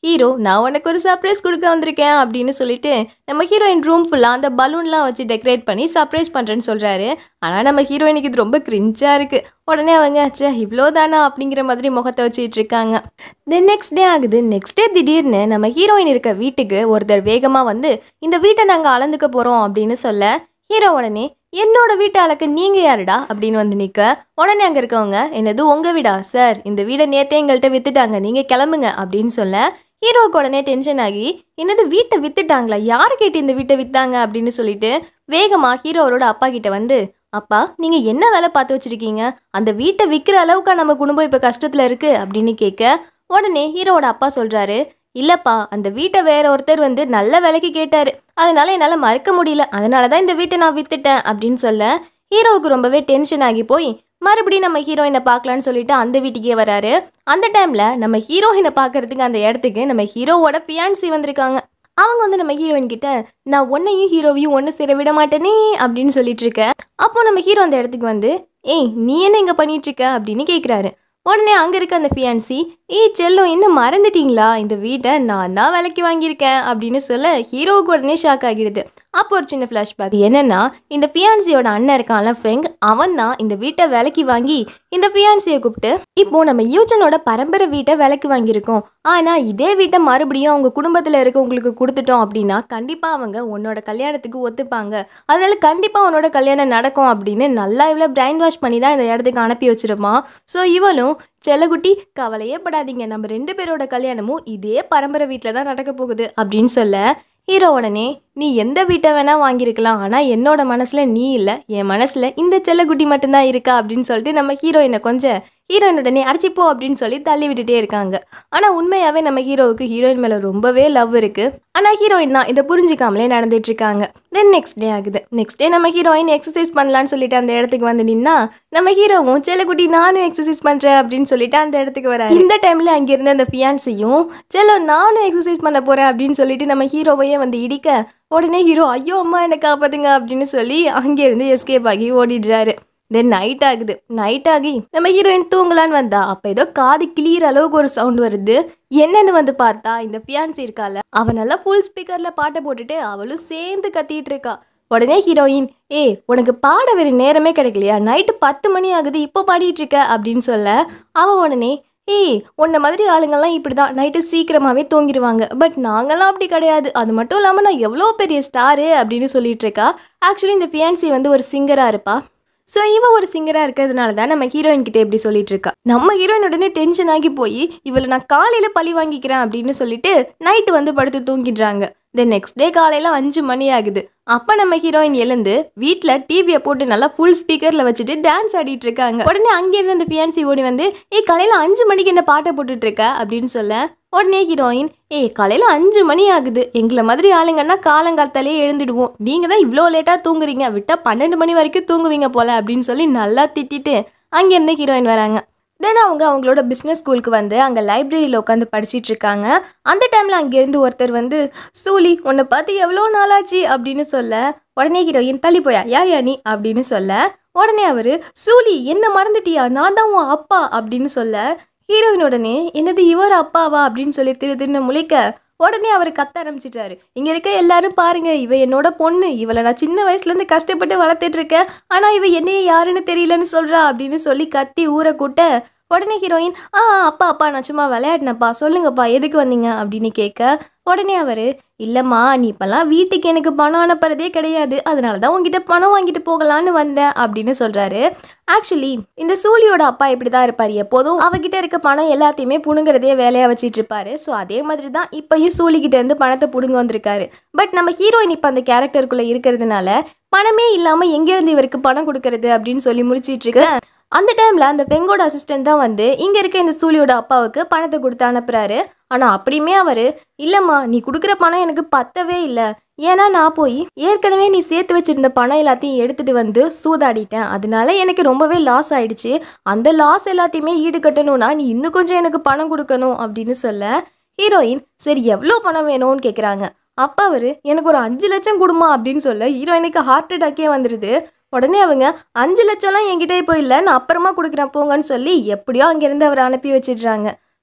ஹீரோ நான் உனக்கு ஒரு சர்ப்ரைஸ் கொடுக்க வந்திருக்கேன் அப்படின்னு சொல்லிட்டு நம்ம ஹீரோயின் ரூம் ஃபுல்லாக அந்த பலூன்லாம் வச்சு டெக்கரேட் பண்ணி சர்ப்ரைஸ் பண்ணுறேன்னு சொல்கிறாரு ஆனால் நம்ம ஹீரோயினுக்கு இது ரொம்ப கிரிஞ்சாக இருக்குது உடனே அவங்க ச்சே இவ்வளோ தானா அப்படிங்கிற மாதிரி முகத்தை வச்சுட்டு இருக்காங்க தென் நெக்ஸ்ட் டே ஆகுது நெக்ஸ்ட் டே திடீர்னு நம்ம ஹீரோயின் இருக்க வீட்டுக்கு ஒருத்தர் வேகமாக வந்து இந்த வீட்டை நாங்கள் அளந்துக்க போகிறோம் அப்படின்னு சொல்ல ஹீரோ உடனே என்னோட வீட்டை அளக்க நீங்க யாருடா அப்படின்னு வந்து நிக்க உடனே அங்க இருக்கவங்க என்னது உங்க வீடா சார் இந்த வீடை நேத்தே எங்கள்கிட்ட வித்துட்டாங்க நீங்க கிளம்புங்க அப்படின்னு சொல்ல ஹீரோவுக்கு உடனே டென்ஷன் ஆகி என்னது வீட்டை வித்துட்டாங்களா யாரு கேட்டு இந்த வீட்டை வித்தாங்க அப்படின்னு சொல்லிட்டு வேகமா ஹீரோ அவரோட அப்பா கிட்ட வந்து அப்பா நீங்க என்ன வேலை பார்த்து வச்சிருக்கீங்க அந்த வீட்டை விற்கிற அளவுக்கு நம்ம குடும்பம் இப்ப கஷ்டத்துல இருக்கு அப்படின்னு கேட்க உடனே ஹீரோவோட அப்பா சொல்றாரு இல்லப்பா அந்த வீட்டை வேற ஒருத்தர் வந்து நல்ல விலைக்கு கேட்டாரு அதனால என்னால மறக்க முடியல அதனால தான் இந்த வீட்டை நான் வித்துட்டேன் அப்படின்னு சொல்ல ஹீரோவுக்கு ரொம்பவே டென்ஷன் ஆகி போய் மறுபடியும் நம்ம ஹீரோயினை பார்க்கலான்னு சொல்லிட்டு அந்த வீட்டுக்கே வராரு அந்த டைம்ல நம்ம ஹீரோயினை பார்க்கறதுக்கு அந்த இடத்துக்கு நம்ம ஹீரோவோட பியான்சி வந்திருக்காங்க அவங்க வந்து நம்ம ஹீரோயின் கிட்ட நான் உன்னையும் ஹீரோவையும் ஒன்று சேர விட மாட்டேனே அப்படின்னு சொல்லிட்டு இருக்க அப்போ நம்ம ஹீரோ அந்த இடத்துக்கு வந்து ஏய் நீ என்ன இங்கே பண்ணிட்டு இருக்க அப்படின்னு கேட்குறாரு உடனே அங்கே இருக்க அந்த ஃபியான்சி ஏய் செல்லம் என்ன மறந்துட்டீங்களா இந்த வீட்டை நான் தான் விலைக்கு வாங்கியிருக்கேன் அப்படின்னு சொல்ல ஹீரோவுக்கு உடனே ஷாக் ஆகிடுது அப்போ ஒரு சின்ன ஃப்ளாஷ்பேக் என்னன்னா இந்த ஃபியான்சியோட அண்ணன் இருக்கான்ல ஃபெங் அவன் தான் இந்த வீட்டை விலைக்கு வாங்கி இந்த ஃபியான்சியை கூப்பிட்டு இப்போ நம்ம யூஜனோட பரம்பரை வீட்டை விலைக்கு வாங்கியிருக்கோம் ஆனால் இதே வீட்டை மறுபடியும் அவங்க குடும்பத்தில் இருக்கவங்களுக்கு கொடுத்துட்டோம் அப்படின்னா கண்டிப்பாக அவங்க உன்னோட கல்யாணத்துக்கு ஒத்துப்பாங்க அதனால கண்டிப்பாக உன்னோட கல்யாணம் நடக்கும் அப்படின்னு நல்லா இவ்வளோ பிரைன் வாஷ் பண்ணி தான் இந்த இடத்துக்கு அனுப்பி வச்சிருப்பான் ஸோ இவளும் செல்லகுட்டி கவலையே படாதீங்க நம்ம ரெண்டு பேரோட கல்யாணமும் இதே பரம்பரை வீட்டில் தான் நடக்க போகுது அப்படின்னு சொல்ல ஹீரோ உடனே நீ எந்த வீட்டை வேணா வாங்கியிருக்கலாம் ஆனால் என்னோட மனசில் நீ இல்லை என் மனசில் இந்த செல்லக்குட்டி மட்டும்தான் இருக்கா அப்படின்னு சொல்லிட்டு நம்ம ஹீரோயினை கொஞ்சம் ஹீரோயின் உடனே அடிச்சிப்போ அப்படின்னு சொல்லி தள்ளி விட்டுட்டே இருக்காங்க ஆனால் உண்மையாகவே நம்ம ஹீரோவுக்கு ஹீரோயின் மேலே ரொம்பவே லவ் இருக்குது ஆனால் ஹீரோயின் தான் இதை புரிஞ்சிக்காமலே நடந்துட்டு இருக்காங்க தென் நெக்ஸ்ட் டே ஆகுது நெக்ஸ்ட் டே நம்ம ஹீரோயின் எக்ஸசைஸ் பண்ணலான்னு சொல்லிட்டு அந்த இடத்துக்கு வந்து நின்னா நம்ம ஹீரோவும் செல்லக்குட்டி நானும் எக்ஸசைஸ் பண்ணுறேன் அப்படின்னு சொல்லிட்டு அந்த இடத்துக்கு வர இந்த டைமில் அங்கே இருந்த அந்த ஃபியான்சியும் செல்ல நானும் எக்ஸசைஸ் பண்ண போகிறேன் அப்படின்னு சொல்லிட்டு நம்ம ஹீரோவையே வந்து இடிக்க உடனே ஹீரோ ஐயோ அம்மா என்னை காப்பாத்துங்க அப்படின்னு சொல்லி அங்கேருந்து எஸ்கேப் ஆகி ஓடிடுறாரு தென் நைட் ஆகுது நைட் ஆகி நம்ம ஹீரோயின் தூங்கலான்னு வந்தா அப்போ ஏதோ காது கிளியிற அளவுக்கு ஒரு சவுண்ட் வருது என்னன்னு வந்து பார்த்தா இந்த பியான்சி இருக்கால அவ நல்லா ஃபுல் ஸ்பீக்கர்ல பாட்டை போட்டுட்டு அவளும் சேர்ந்து கத்திட்டு இருக்கா உடனே ஹீரோயின் ஏய் உனக்கு பாட வேற நேரமே கிடைக்கலையா நைட்டு பத்து மணி ஆகுது இப்போ பாடிட்டு இருக்க அப்படின்னு சொல்ல அவ உடனே ஏய் உன்ன மாதிரி ஆளுங்கெல்லாம் இப்படி தான் நைட்டு சீக்கிரமாகவே தூங்கிடுவாங்க பட் நாங்கெல்லாம் அப்படி கிடையாது அது மட்டும் இல்லாமல் நான் எவ்வளோ பெரிய ஸ்டாரு அப்படின்னு சொல்லிட்டு இருக்கா ஆக்சுவலி இந்த பியான்சி வந்து ஒரு சிங்கராக இருப்பா ஸோ இவ ஒரு சிங்கராக இருக்கிறதுனால தான் நம்ம ஹீரோயின் கிட்ட எப்படி சொல்லிட்டு இருக்கா நம்ம ஹீரோயின் உடனே டென்ஷன் ஆகி போய் இவளை நான் காலையில் பழி வாங்கிக்கிறேன் அப்படின்னு சொல்லிட்டு நைட்டு வந்து படுத்து தூங்கிடுறாங்க தென் நெக்ஸ்ட் டே காலையில் அஞ்சு மணி ஆகுது அப்போ நம்ம ஹீரோயின் எழுந்து வீட்டில் டிவியை போட்டு நல்லா ஃபுல் ஸ்பீக்கரில் வச்சுட்டு டான்ஸ் ஆடிட்டு இருக்காங்க உடனே அங்கேருந்து அந்த பியான்சி ஓடி வந்து ஏய் காலையில் அஞ்சு மணிக்கு என்ன பாட்டை போட்டுட்டு இருக்க அப்படின்னு சொல்ல உடனே ஹீரோயின் ஏய் காலையில் அஞ்சு மணி ஆகுது எங்களை மாதிரி ஆளுங்கன்னா காலங்காலத்தாலே எழுந்துடுவோம் நீங்கள் தான் இவ்வளோ லேட்டாக தூங்குறீங்க விட்டால் பன்னெண்டு மணி வரைக்கும் தூங்குவீங்க போல அப்படின்னு சொல்லி நல்லா திட்டிட்டு அங்கேருந்து ஹீரோயின் வராங்க தென் அவங்க அவங்களோட பிஸ்னஸ் ஸ்கூலுக்கு வந்து அங்கே லைப்ரரியில் உட்காந்து படிச்சிட்டு இருக்காங்க அந்த டைமில் அங்கேருந்து ஒருத்தர் வந்து சூலி உன்னை பார்த்து எவ்வளோ நாளாச்சு அப்படின்னு சொல்ல உடனே ஹீரோயின் தள்ளி போயா யார் யா நீ அப்படின்னு சொல்ல உடனே அவர் சூலி என்ன மறந்துட்டியா நான் தான் உன் அப்பா அப்படின்னு சொல்ல ஹீரோயின் உடனே என்னது இவர் அப்பாவா அப்படின்னு சொல்லி திரு திருன்னு முழிக்க உடனே அவர் கத்த ஆரம்பிச்சிட்டாரு இங்க இருக்க எல்லாரும் பாருங்க இவ என்னோட பொண்ணு இவளை நான் சின்ன வயசுல இருந்து கஷ்டப்பட்டு வளர்த்துட்டு இருக்கேன் ஆனா இவ என்னைய யாருன்னு தெரியலன்னு சொல்றா அப்படின்னு சொல்லி கத்தி ஊரை கூட்ட உடனே ஹீரோயின் ஆ அப்பா அப்பா நான் சும்மா விளையாடினப்பா சொல்லுங்கப்பா எதுக்கு வந்தீங்க அப்படின்னு கேட்க உடனே அவர் இல்லைம்மா நீ இப்போல்லாம் வீட்டுக்கு எனக்கு பணம் அனுப்புறதே கிடையாது அதனால தான் உங்ககிட்ட பணம் வாங்கிட்டு போகலான்னு வந்தேன் அப்படின்னு சொல்கிறாரு ஆக்சுவலி இந்த சூலியோட அப்பா இப்படி தான் இருப்பார் எப்போதும் அவகிட்ட இருக்க பணம் எல்லாத்தையுமே புடுங்குறதே வேலையாக வச்சிட்டு இருப்பாரு ஸோ அதே மாதிரி தான் இப்போயும் சூலிக்கிட்ட இருந்து பணத்தை புடுங்க வந்திருக்காரு பட் நம்ம ஹீரோயின் இப்போ அந்த கேரக்டருக்குள்ளே இருக்கிறதுனால பணமே இல்லாமல் எங்கேருந்து இவருக்கு பணம் கொடுக்கறது அப்படின்னு சொல்லி முடிச்சிட்டு இருக்க அந்த டைமில் அந்த பெங்கோட அசிஸ்டன்ட் தான் வந்து இங்கே இருக்க இந்த சூலியோட அப்பாவுக்கு பணத்தை கொடுத்து அனுப்புறாரு ஆனால் அப்படியுமே அவர் இல்லைம்மா நீ கொடுக்குற பணம் எனக்கு பத்தவே இல்லை ஏன்னா நான் போய் ஏற்கனவே நீ சேர்த்து வச்சிருந்த பணம் எல்லாத்தையும் எடுத்துட்டு வந்து சூதாடிட்டேன் அதனால எனக்கு ரொம்பவே லாஸ் ஆயிடுச்சு அந்த லாஸ் எல்லாத்தையுமே ஈடுகட்டணும்னா நீ இன்னும் கொஞ்சம் எனக்கு பணம் கொடுக்கணும் அப்படின்னு சொல்ல ஹீரோயின் சரி எவ்வளோ பணம் வேணும்னு கேட்குறாங்க அப்போ அவர் எனக்கு ஒரு அஞ்சு லட்சம் கொடுமா அப்படின்னு சொல்ல ஹீரோயினுக்கு ஹார்ட் அட்டாக்கே வந்துடுது உடனே அவங்க அஞ்சு லட்சம்லாம் என்கிட்ட இப்போ இல்லை நான் அப்புறமா கொடுக்குறேன் போங்கன்னு சொல்லி எப்படியோ அங்கேருந்து அவரை அனுப்பி வச்சிடுறாங்க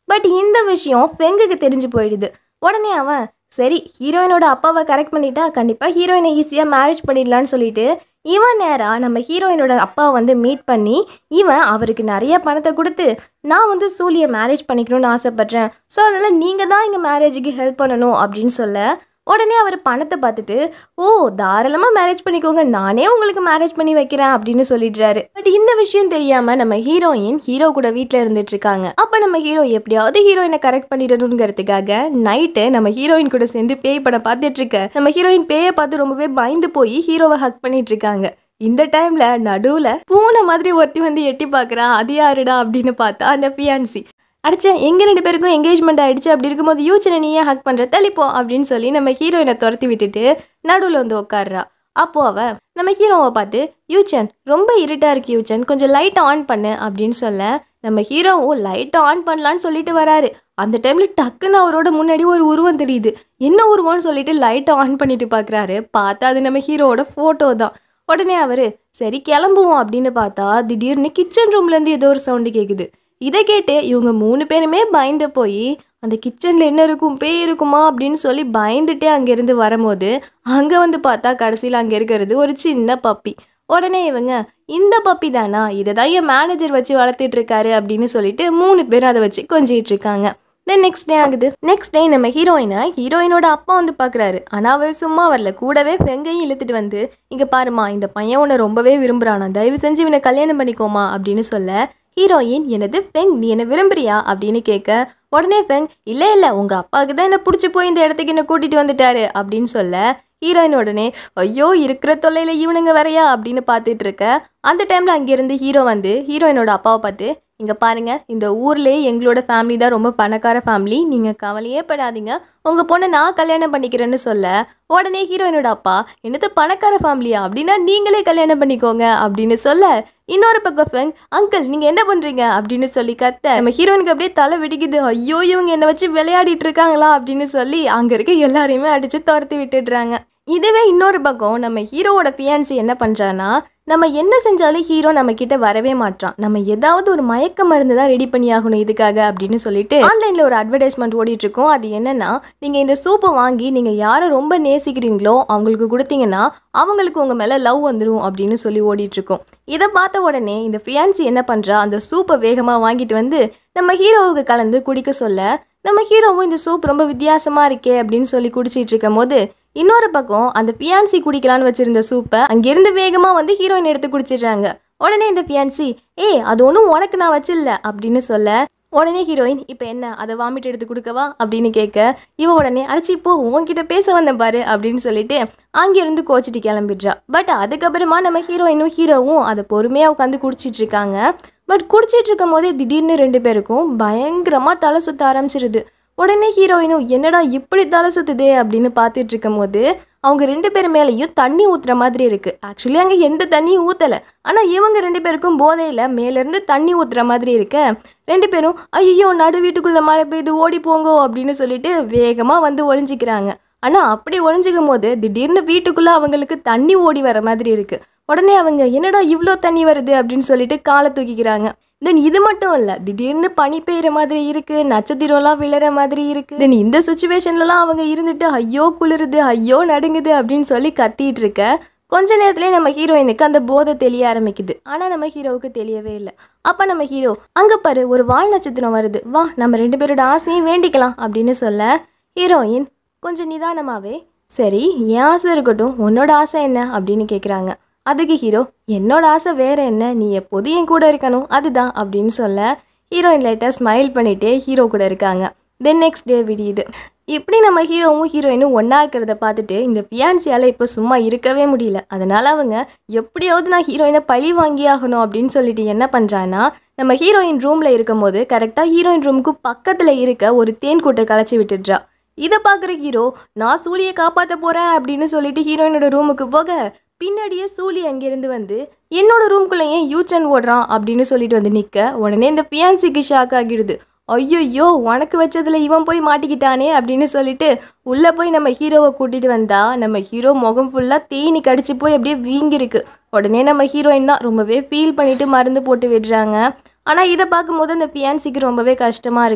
பட் இந்த விஷயம் ஃபெங்குக்கு தெரிஞ்சு போயிடுது உடனே அவன் சரி ஹீரோயினோட அப்பாவை கரெக்ட் பண்ணிட்டா கண்டிப்பாக ஹீரோயினை ஈஸியாக மேரேஜ் பண்ணிடலான்னு சொல்லிட்டு இவன் நேராக நம்ம ஹீரோயினோட அப்பாவை வந்து மீட் பண்ணி இவன் அவருக்கு நிறைய பணத்தை கொடுத்து நான் வந்து சூலியை மேரேஜ் பண்ணிக்கணும்னு ஆசைப்பட்றேன் ஸோ அதனால் நீங்கள் தான் எங்கள் மேரேஜுக்கு ஹெல்ப் பண்ணணும் அப்படின்னு சொல்ல உடனே அவர் பணத்தை பார்த்துட்டு ஓ தாராளமாக மேரேஜ் பண்ணிக்கோங்க நானே உங்களுக்கு மேரேஜ் பண்ணி வைக்கிறேன் அப்படின்னு சொல்லிடுறாரு பட் இந்த விஷயம் தெரியாம நம்ம ஹீரோயின் ஹீரோ கூட வீட்டில் இருந்துட்டு இருக்காங்க அப்போ நம்ம ஹீரோ எப்படியாவது ஹீரோயினை கரெக்ட் பண்ணிடணுங்கிறதுக்காக நைட்டு நம்ம ஹீரோயின் கூட சேர்ந்து பேய் படம் பார்த்துட்டு இருக்க நம்ம ஹீரோயின் பேயை பார்த்து ரொம்பவே பயந்து போய் ஹீரோவை ஹக் பண்ணிட்டு இருக்காங்க இந்த டைம்ல நடுவுல பூனை மாதிரி ஒருத்தி வந்து எட்டி பார்க்கறா அது யாருடா அப்படின்னு பார்த்தா அந்த பியான்சி அடிச்ச எங்க ரெண்டு பேருக்கும் என்கேஜ்மெண்ட் ஆயிடுச்சு அப்படி இருக்கும்போது யூச்சனை நீயே ஹக் பண்ற தள்ளிப்போ அப்படின்னு சொல்லி நம்ம ஹீரோயினை துரத்தி விட்டுட்டு நடுவில் வந்து உட்காடுறா அப்போ அவ நம்ம ஹீரோவை பார்த்து யூச்சன் ரொம்ப இருட்டா இருக்கு யூச்சன் கொஞ்சம் லைட் ஆன் பண்ணு அப்படின்னு சொல்ல நம்ம ஹீரோவும் லைட் ஆன் பண்ணலான்னு சொல்லிட்டு வராரு அந்த டைம்ல டக்குன்னு அவரோட முன்னாடி ஒரு உருவம் தெரியுது என்ன உருவம்னு சொல்லிட்டு லைட்டை ஆன் பண்ணிட்டு பார்க்குறாரு பார்த்தா அது நம்ம ஹீரோவோட ஃபோட்டோ தான் உடனே அவரு சரி கிளம்புவோம் அப்படின்னு பார்த்தா திடீர்னு கிச்சன் ரூம்லேருந்து ஏதோ ஒரு சவுண்டு கேட்குது இதை கேட்டு இவங்க மூணு பேருமே பயந்து போய் அந்த கிச்சனில் என்ன இருக்கும் பேய் இருக்குமா அப்படின்னு சொல்லி பயந்துட்டே அங்கேருந்து வரும்போது அங்கே வந்து பார்த்தா கடைசியில் அங்கே இருக்கிறது ஒரு சின்ன பப்பி உடனே இவங்க இந்த பப்பி தானா இதை தான் என் மேனேஜர் வச்சு வளர்த்துட்டு இருக்காரு அப்படின்னு சொல்லிட்டு மூணு பேரும் அதை வச்சு கொஞ்சிட்டு இருக்காங்க தென் நெக்ஸ்ட் டே ஆகுது நெக்ஸ்ட் டே நம்ம ஹீரோயினை ஹீரோயினோட அப்பா வந்து பார்க்குறாரு ஆனால் அவர் சும்மா வரல கூடவே வெங்கையும் இழுத்துட்டு வந்து இங்கே பாருமா இந்த பையன் உன்னை ரொம்பவே விரும்புறானா தயவு செஞ்சு இவனை கல்யாணம் பண்ணிக்கோமா அப்படின்னு சொல்ல ஹீரோயின் எனது ஃபெங் நீ என்ன விரும்புறியா அப்படின்னு கேட்க உடனே ஃபெங் இல்லை இல்லை உங்கள் அப்பாவுக்கு தான் என்ன பிடிச்சி போய் இந்த இடத்துக்கு என்ன கூட்டிகிட்டு வந்துட்டாரு அப்படின்னு சொல்ல ஹீரோயின் உடனே ஐயோ இருக்கிற தொல்லையில் இவனுங்க வரையா அப்படின்னு பார்த்துட்டு இருக்க அந்த டைமில் அங்கேருந்து ஹீரோ வந்து ஹீரோயினோட அப்பாவை பார்த்து இங்கே பாருங்க இந்த ஊர்லேயே எங்களோட ஃபேமிலி தான் ரொம்ப பணக்கார ஃபேமிலி நீங்கள் கவலையே படாதீங்க உங்கள் பொண்ணை நான் கல்யாணம் பண்ணிக்கிறேன்னு சொல்ல உடனே ஹீரோயினோட அப்பா என்னது பணக்கார ஃபேமிலியா அப்படின்னா நீங்களே கல்யாணம் பண்ணிக்கோங்க அப்படின்னு சொல்ல இன்னொரு பக்கம் ஃபெங் அங்கிள் நீங்கள் என்ன பண்ணுறீங்க அப்படின்னு சொல்லி கத்த நம்ம ஹீரோயினுக்கு அப்படியே தலை வெடிக்குது ஐயோ இவங்க என்னை வச்சு விளையாடிட்டு இருக்காங்களா அப்படின்னு சொல்லி அங்கே இருக்க எல்லாரையுமே அடித்து துரத்தி விட்டுடுறாங்க இதுவே இன்னொரு பக்கம் நம்ம ஹீரோவோட பியான்சி என்ன பண்ணுறான்னா நம்ம என்ன செஞ்சாலும் ஹீரோ நம்ம கிட்ட வரவே மாட்டான் நம்ம ஏதாவது ஒரு மயக்க மருந்து தான் ரெடி பண்ணி ஆகணும் இதுக்காக அப்படின்னு சொல்லிட்டு ஆன்லைன்ல ஒரு அட்வர்டைஸ்மெண்ட் ஓடிட்டு இருக்கோம் அது என்னன்னா நீங்க இந்த சூப்பை வாங்கி நீங்க யாரை ரொம்ப நேசிக்கிறீங்களோ அவங்களுக்கு கொடுத்தீங்கன்னா அவங்களுக்கு உங்க மேல லவ் வந்துடும் அப்படின்னு சொல்லி ஓடிட்டு இருக்கோம் இதை பார்த்த உடனே இந்த ஃபியான்சி என்ன பண்றா அந்த சூப்பை வேகமா வாங்கிட்டு வந்து நம்ம ஹீரோவுக்கு கலந்து குடிக்க சொல்ல நம்ம ஹீரோவும் இந்த சூப் ரொம்ப வித்தியாசமா இருக்கே அப்படின்னு சொல்லி குடிச்சிட்டு இருக்கும் போது இன்னொரு பக்கம் அந்த பியான்சி குடிக்கலான்னு வச்சிருந்த சூப்பை அங்கிருந்து வேகமா வந்து ஹீரோயின் எடுத்து குடிச்சிடுறாங்க உடனே இந்த பியான்சி ஏய் அது ஒன்றும் உனக்கு நான் வச்சில்ல அப்படின்னு சொல்ல உடனே ஹீரோயின் இப்போ என்ன அதை வாமிட் எடுத்து கொடுக்கவா அப்படின்னு கேட்க இவ உடனே அடிச்சு போ உன்கிட்ட பேச வந்தேன் பாரு அப்படின்னு சொல்லிட்டு அங்கிருந்து கோச்சிட்டு கிளம்பிடுறா பட் அதுக்கப்புறமா நம்ம ஹீரோயினும் ஹீரோவும் அதை பொறுமையாக உட்காந்து குடிச்சிட்டு இருக்காங்க பட் குடிச்சிட்டு இருக்கும் போதே திடீர்னு ரெண்டு பேருக்கும் பயங்கரமாக தலை சுத்த ஆரம்பிச்சிருது உடனே ஹீரோயினும் என்னடா இப்படி தலை சுத்துதே அப்படின்னு பார்த்துட்டு இருக்கும் போது அவங்க ரெண்டு பேர் மேலேயும் தண்ணி ஊத்துற மாதிரி இருக்கு ஆக்சுவலி அங்கே எந்த தண்ணியும் ஊற்றலை ஆனால் இவங்க ரெண்டு பேருக்கும் போதையில் மேலேருந்து தண்ணி ஊத்துற மாதிரி இருக்க ரெண்டு பேரும் ஐயோ நடு வீட்டுக்குள்ளே மழை பெய்து ஓடி போங்கோ அப்படின்னு சொல்லிட்டு வேகமாக வந்து ஒளிஞ்சிக்கிறாங்க ஆனால் அப்படி ஒளிஞ்சிக்கும் போது திடீர்னு வீட்டுக்குள்ளே அவங்களுக்கு தண்ணி ஓடி வர மாதிரி இருக்கு உடனே அவங்க என்னடா இவ்வளோ தண்ணி வருது அப்படின்னு சொல்லிட்டு காலை தூக்கிக்கிறாங்க தென் இது மட்டும் இல்லை திடீர்னு பனி பெய்யுற மாதிரி இருக்கு நட்சத்திரம்லாம் விழற மாதிரி இருக்கு தென் இந்த சுச்சுவேஷன்லலாம் அவங்க இருந்துட்டு ஐயோ குளிருது ஐயோ நடுங்குது அப்படின்னு சொல்லி கத்திட்டு இருக்க கொஞ்ச நேரத்துலேயே நம்ம ஹீரோயினுக்கு அந்த போதை தெளிய ஆரம்பிக்குது ஆனால் நம்ம ஹீரோவுக்கு தெரியவே இல்லை அப்போ நம்ம ஹீரோ அங்கே பாரு ஒரு வால் நட்சத்திரம் வருது வா நம்ம ரெண்டு பேரோட ஆசையும் வேண்டிக்கலாம் அப்படின்னு சொல்ல ஹீரோயின் கொஞ்சம் நிதானமாகவே சரி என் ஆசை இருக்கட்டும் உன்னோட ஆசை என்ன அப்படின்னு கேட்குறாங்க அதுக்கு ஹீரோ என்னோட ஆசை வேற என்ன நீ எப்போதும் என் கூட இருக்கணும் அதுதான் அப்படின்னு சொல்ல ஹீரோயின் லைட்டாக ஸ்மைல் பண்ணிட்டே ஹீரோ கூட இருக்காங்க தென் நெக்ஸ்ட் டே விடியுது இப்படி நம்ம ஹீரோவும் ஹீரோயினும் ஒன்றா இருக்கிறத பார்த்துட்டு இந்த பியான்சியால் இப்போ சும்மா இருக்கவே முடியல அதனால அவங்க எப்படியாவது நான் ஹீரோயினை பழி வாங்கி ஆகணும் அப்படின்னு சொல்லிட்டு என்ன பண்ணுறான்னா நம்ம ஹீரோயின் ரூமில் இருக்கும்போது கரெக்டாக ஹீரோயின் ரூமுக்கு பக்கத்தில் இருக்க ஒரு தேன் கூட்டை கலைச்சி விட்டுடுறா இதை பார்க்குற ஹீரோ நான் சூழியை காப்பாற்ற போகிறேன் அப்படின்னு சொல்லிட்டு ஹீரோயினோட ரூமுக்கு போக பின்னாடியே சூலி அங்கேருந்து வந்து என்னோட ரூம்குள்ளே ஏன் யூச்சன் ஓடுறான் அப்படின்னு சொல்லிட்டு வந்து நிற்க உடனே இந்த பியான்சிக்கு ஷாக் ஆகிடுது ஐயோ உனக்கு வச்சதுல இவன் போய் மாட்டிக்கிட்டானே அப்படின்னு சொல்லிட்டு உள்ளே போய் நம்ம ஹீரோவை கூட்டிகிட்டு வந்தா நம்ம ஹீரோ முகம் ஃபுல்லாக தேனி கடிச்சு போய் அப்படியே வீங்கிருக்கு உடனே நம்ம ஹீரோயின் தான் ரொம்பவே ஃபீல் பண்ணிட்டு மருந்து போட்டு விடுறாங்க ஆனால் இதை பார்க்கும்போது அந்த பியான்சிக்கு ரொம்பவே கஷ்டமாக இருக்குது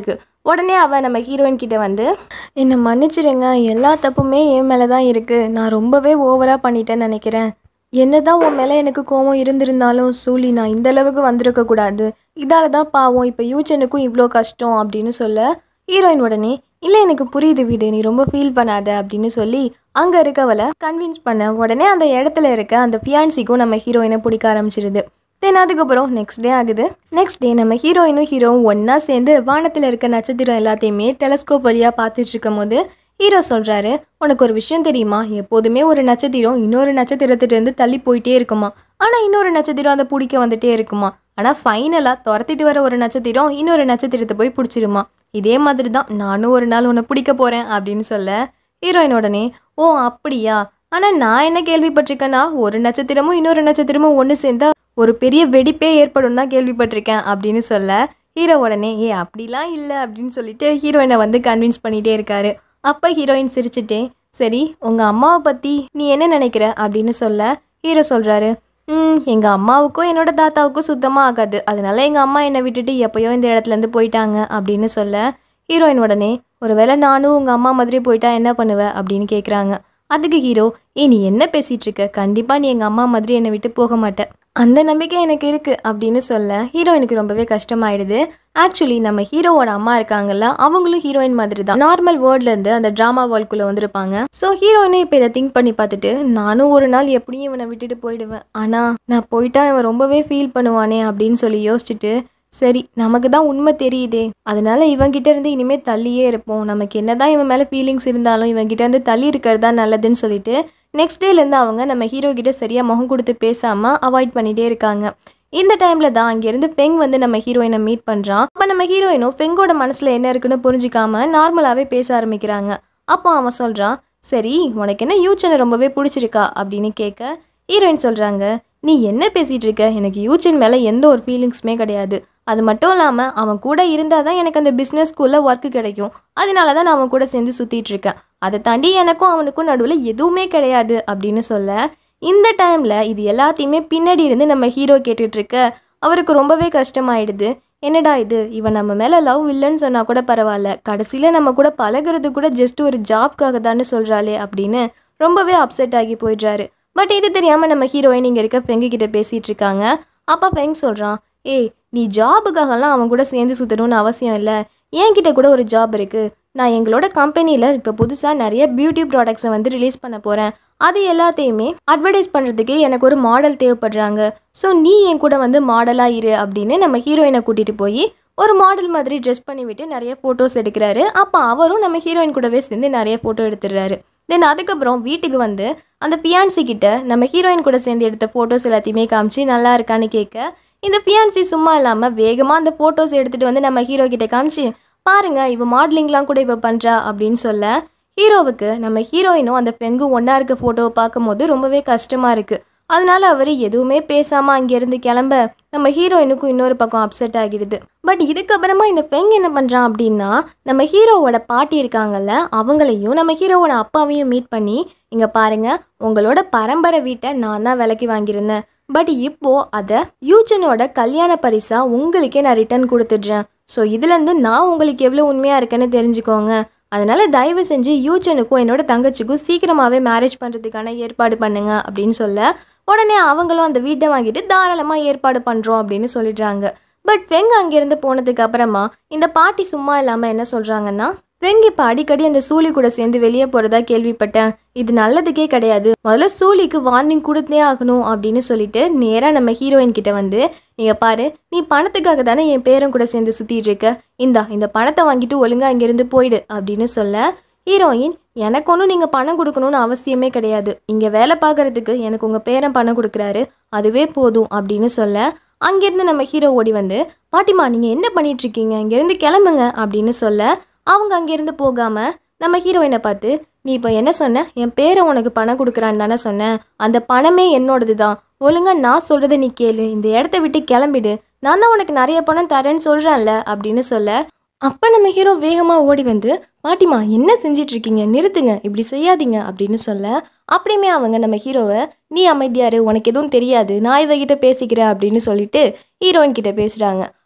உடனே அவன் நம்ம ஹீரோயின் கிட்ட வந்து என்னை மன்னிச்சிடுங்க எல்லா தப்புமே என் மேலே தான் இருக்குது நான் ரொம்பவே ஓவராக பண்ணிட்டேன்னு நினைக்கிறேன் என்னதான் உன் மேலே எனக்கு கோவம் இருந்திருந்தாலும் சூலி நான் இந்த அளவுக்கு வந்திருக்க கூடாது இதால தான் பாவம் இப்போ யூச்சனுக்கும் இவ்வளோ கஷ்டம் அப்படின்னு சொல்ல ஹீரோயின் உடனே இல்லை எனக்கு புரியுது வீடு நீ ரொம்ப ஃபீல் பண்ணாத அப்படின்னு சொல்லி அங்கே இருக்கவளை கன்வின்ஸ் பண்ண உடனே அந்த இடத்துல இருக்க அந்த ஃபியான்சிக்கும் நம்ம ஹீரோயினை பிடிக்க ஆரம்பிச்சிருது தென் அதுக்கப்புறம் நெக்ஸ்ட் டே ஆகுது நெக்ஸ்ட் டே நம்ம ஹீரோயினும் ஹீரோவும் ஒன்றா சேர்ந்து வானத்தில் இருக்க நட்சத்திரம் எல்லாத்தையுமே டெலஸ்கோப் வழியாக பார்த்துட்டு இருக்கும் போது ஹீரோ சொல்கிறாரு உனக்கு ஒரு விஷயம் தெரியுமா எப்போதுமே ஒரு நட்சத்திரம் இன்னொரு நட்சத்திரத்திலிருந்து தள்ளி போயிட்டே இருக்குமா ஆனால் இன்னொரு நட்சத்திரம் அதை பிடிக்க வந்துட்டே இருக்குமா ஆனால் ஃபைனலாக துரத்திட்டு வர ஒரு நட்சத்திரம் இன்னொரு நட்சத்திரத்தை போய் பிடிச்சிருமா இதே மாதிரி தான் நானும் ஒரு நாள் உன்னை பிடிக்க போகிறேன் அப்படின்னு சொல்ல ஹீரோயின் உடனே ஓ அப்படியா ஆனால் நான் என்ன கேள்விப்பட்டிருக்கேன்னா ஒரு நட்சத்திரமும் இன்னொரு நட்சத்திரமும் ஒன்று சேர்ந்தா ஒரு பெரிய வெடிப்பே ஏற்படும் தான் கேள்விப்பட்டிருக்கேன் அப்படின்னு சொல்ல ஹீரோ உடனே ஏ அப்படிலாம் இல்லை அப்படின்னு சொல்லிட்டு ஹீரோயினை வந்து கன்வின்ஸ் பண்ணிகிட்டே இருக்காரு அப்போ ஹீரோயின் சிரிச்சிட்டே சரி உங்கள் அம்மாவை பற்றி நீ என்ன நினைக்கிற அப்படின்னு சொல்ல ஹீரோ சொல்கிறாரு ம் எங்கள் அம்மாவுக்கும் என்னோட தாத்தாவுக்கும் சுத்தமாக ஆகாது அதனால எங்கள் அம்மா என்னை விட்டுட்டு எப்போயோ இந்த இடத்துலேருந்து போயிட்டாங்க அப்படின்னு சொல்ல ஹீரோயின் உடனே ஒருவேளை நானும் உங்கள் அம்மா மாதிரி போயிட்டா என்ன பண்ணுவ அப்படின்னு கேட்குறாங்க அதுக்கு ஹீரோ ஏ நீ என்ன பேசிகிட்டு இருக்க கண்டிப்பாக நீ எங்கள் அம்மா மாதிரி என்னை விட்டு போக மாட்ட அந்த நம்பிக்கை எனக்கு இருக்குது அப்படின்னு சொல்ல ஹீரோயினுக்கு ரொம்பவே கஷ்டமாயிடுது ஆக்சுவலி நம்ம ஹீரோவோட அம்மா இருக்காங்கல்ல அவங்களும் ஹீரோயின் மாதிரி தான் நார்மல் வேர்ல்ட்லேருந்து அந்த ட்ராமா வேர்ல்டுக்குள்ளே வந்திருப்பாங்க ஸோ ஹீரோயினே இப்போ இதை திங்க் பண்ணி பார்த்துட்டு நானும் ஒரு நாள் எப்படியும் இவனை விட்டுட்டு போயிடுவேன் ஆனால் நான் போயிட்டா இவன் ரொம்பவே ஃபீல் பண்ணுவானே அப்படின்னு சொல்லி யோசிச்சுட்டு சரி நமக்கு தான் உண்மை தெரியுதே அதனால இவன்கிட்ட இருந்து இனிமே தள்ளியே இருப்போம் நமக்கு என்னதான் இவன் மேலே ஃபீலிங்ஸ் இருந்தாலும் இவன்கிட்ட இருந்து தள்ளி இருக்கிறது தான் நல்லதுன்னு சொல்லிட்டு நெக்ஸ்ட் டேலேருந்து அவங்க நம்ம ஹீரோ கிட்ட சரியாக முகம் கொடுத்து பேசாமல் அவாய்ட் பண்ணிகிட்டே இருக்காங்க இந்த டைமில் தான் அங்கேருந்து ஃபெங் வந்து நம்ம ஹீரோயினை மீட் பண்ணுறான் அப்போ நம்ம ஹீரோயினும் ஃபெங்கோட மனசில் என்ன இருக்குன்னு புரிஞ்சிக்காம நார்மலாகவே பேச ஆரம்பிக்கிறாங்க அப்போ அவன் சொல்கிறான் சரி உனக்கு என்ன யூச்சனை ரொம்பவே பிடிச்சிருக்கா அப்படின்னு கேட்க ஹீரோயின் சொல்கிறாங்க நீ என்ன பேசிகிட்டு இருக்க எனக்கு யூச்சன் மேலே எந்த ஒரு ஃபீலிங்ஸுமே கிடையாது அது மட்டும் இல்லாமல் அவன் கூட இருந்தால் தான் எனக்கு அந்த பிஸ்னஸ் ஸ்கூலில் ஒர்க்கு கிடைக்கும் அதனால தான் நான் அவன் கூட சேர்ந்து சுற்றிட்டு இருக்கேன் அதை தாண்டி எனக்கும் அவனுக்கும் நடுவில் எதுவுமே கிடையாது அப்படின்னு சொல்ல இந்த டைமில் இது எல்லாத்தையுமே பின்னாடி இருந்து நம்ம ஹீரோ கேட்டுட்டு இருக்க அவருக்கு ரொம்பவே கஷ்டமாயிடுது என்னடா இது இவன் நம்ம மேலே லவ் இல்லைன்னு சொன்னால் கூட பரவாயில்ல கடைசியில் நம்ம கூட பழகுறது கூட ஜஸ்ட் ஒரு ஜாப்க்காக தானே சொல்கிறாளே அப்படின்னு ரொம்பவே அப்செட் ஆகி போயிடுறாரு பட் இது தெரியாமல் நம்ம ஹீரோயின் இங்கே இருக்க ஃபெங்கு கிட்ட பேசிகிட்டு இருக்காங்க அப்பா ஃபெங் சொல்கிறான் ஏய் நீ ஜாபுக்காகலாம் அவன் கூட சேர்ந்து சுற்றணும்னு அவசியம் இல்லை என்கிட்ட கூட ஒரு ஜாப் இருக்குது நான் எங்களோட கம்பெனியில் இப்போ புதுசாக நிறைய பியூட்டி ப்ராடக்ட்ஸை வந்து ரிலீஸ் பண்ண போகிறேன் அது எல்லாத்தையுமே அட்வர்டைஸ் பண்ணுறதுக்கு எனக்கு ஒரு மாடல் தேவைப்படுறாங்க ஸோ நீ என் கூட வந்து மாடலாக இரு அப்படின்னு நம்ம ஹீரோயினை கூட்டிகிட்டு போய் ஒரு மாடல் மாதிரி ட்ரெஸ் பண்ணி விட்டு நிறைய ஃபோட்டோஸ் எடுக்கிறாரு அப்போ அவரும் நம்ம ஹீரோயின் கூடவே சேர்ந்து நிறைய ஃபோட்டோ எடுத்துடுறாரு தென் அதுக்கப்புறம் வீட்டுக்கு வந்து அந்த ஃபியான்சி கிட்ட நம்ம ஹீரோயின் கூட சேர்ந்து எடுத்த ஃபோட்டோஸ் எல்லாத்தையுமே காமிச்சு நல்லா இருக்கான்னு கேட்க இந்த ஃபியான்சி சும்மா இல்லாமல் வேகமாக அந்த ஃபோட்டோஸ் எடுத்துகிட்டு வந்து நம்ம ஹீரோ கிட்ட காமிச்சு பாருங்க இவ மாடலிங்லாம் கூட இப்போ பண்ணுறா அப்படின்னு சொல்ல ஹீரோவுக்கு நம்ம ஹீரோயினும் அந்த பெங்கும் ஒன்றா இருக்க ஃபோட்டோவை பார்க்கும்போது ரொம்பவே கஷ்டமாக இருக்குது அதனால அவர் எதுவுமே பேசாமல் அங்கேருந்து கிளம்ப நம்ம ஹீரோயினுக்கும் இன்னொரு பக்கம் அப்செட் ஆகிடுது பட் இதுக்கப்புறமா இந்த பெங் என்ன பண்ணுறான் அப்படின்னா நம்ம ஹீரோவோட பாட்டி இருக்காங்கல்ல அவங்களையும் நம்ம ஹீரோவோட அப்பாவையும் மீட் பண்ணி இங்கே பாருங்க உங்களோட பரம்பரை வீட்டை நான் தான் விலைக்கு வாங்கியிருந்தேன் பட் இப்போ அதை யூச்சனோட கல்யாண பரிசா உங்களுக்கே நான் ரிட்டர்ன் கொடுத்துட்றேன் ஸோ இதுலேருந்து நான் உங்களுக்கு எவ்வளோ உண்மையாக இருக்கேன்னு தெரிஞ்சுக்கோங்க அதனால தயவு செஞ்சு யூச்சனுக்கும் என்னோட தங்கச்சிக்கும் சீக்கிரமாகவே மேரேஜ் பண்ணுறதுக்கான ஏற்பாடு பண்ணுங்க அப்படின்னு சொல்ல உடனே அவங்களும் அந்த வீட்டை வாங்கிட்டு தாராளமாக ஏற்பாடு பண்ணுறோம் அப்படின்னு சொல்லிடுறாங்க பட் ஃபெங் அங்கேருந்து போனதுக்கு அப்புறமா இந்த பாட்டி சும்மா இல்லாமல் என்ன சொல்கிறாங்கன்னா ஃபெங் இப்போ அடிக்கடி அந்த சூலி கூட சேர்ந்து வெளியே போகிறதா கேள்விப்பட்டேன் இது நல்லதுக்கே கிடையாது முதல்ல சூலிக்கு வார்னிங் கொடுத்தே ஆகணும் அப்படின்னு சொல்லிட்டு நேராக நம்ம ஹீரோயின் கிட்ட வந்து இங்கே பாரு நீ பணத்துக்காக தானே என் பேரன் கூட சேர்ந்து சுற்றிட்டு இருக்க இந்தா இந்த பணத்தை வாங்கிட்டு ஒழுங்கா அங்கேருந்து போயிடு அப்படின்னு சொல்ல ஹீரோயின் எனக்கு ஒன்றும் நீங்கள் பணம் கொடுக்கணும்னு அவசியமே கிடையாது இங்கே வேலை பார்க்கறதுக்கு எனக்கு உங்கள் பேரன் பணம் கொடுக்குறாரு அதுவே போதும் அப்படின்னு சொல்ல அங்கேருந்து நம்ம ஹீரோ ஓடி வந்து பாட்டிமா நீங்கள் என்ன பண்ணிட்டு இருக்கீங்க இங்கேருந்து கிளம்புங்க அப்படின்னு சொல்ல அவங்க அங்கேருந்து போகாமல் நம்ம ஹீரோயினை பார்த்து நீ இப்போ என்ன சொன்ன என் பேரை உனக்கு பணம் கொடுக்குறான்னு தானே சொன்னேன் அந்த பணமே என்னோடது தான் ஒழுங்கா நான் சொல்கிறத நீ கேளு இந்த இடத்த விட்டு கிளம்பிடு நான் தான் உனக்கு நிறைய பணம் தரேன்னு சொல்கிறேன்ல அப்படின்னு சொல்ல அப்போ நம்ம ஹீரோ வேகமாக ஓடி வந்து பாட்டிமா என்ன செஞ்சிட்டு இருக்கீங்க நிறுத்துங்க இப்படி செய்யாதீங்க அப்படின்னு சொல்ல அப்படியுமே அவங்க நம்ம ஹீரோவை நீ அமைதியாரு உனக்கு எதுவும் தெரியாது நான் இவகிட்ட பேசிக்கிறேன் அப்படின்னு சொல்லிட்டு ஹீரோயின் கிட்ட பேசுகிறாங்க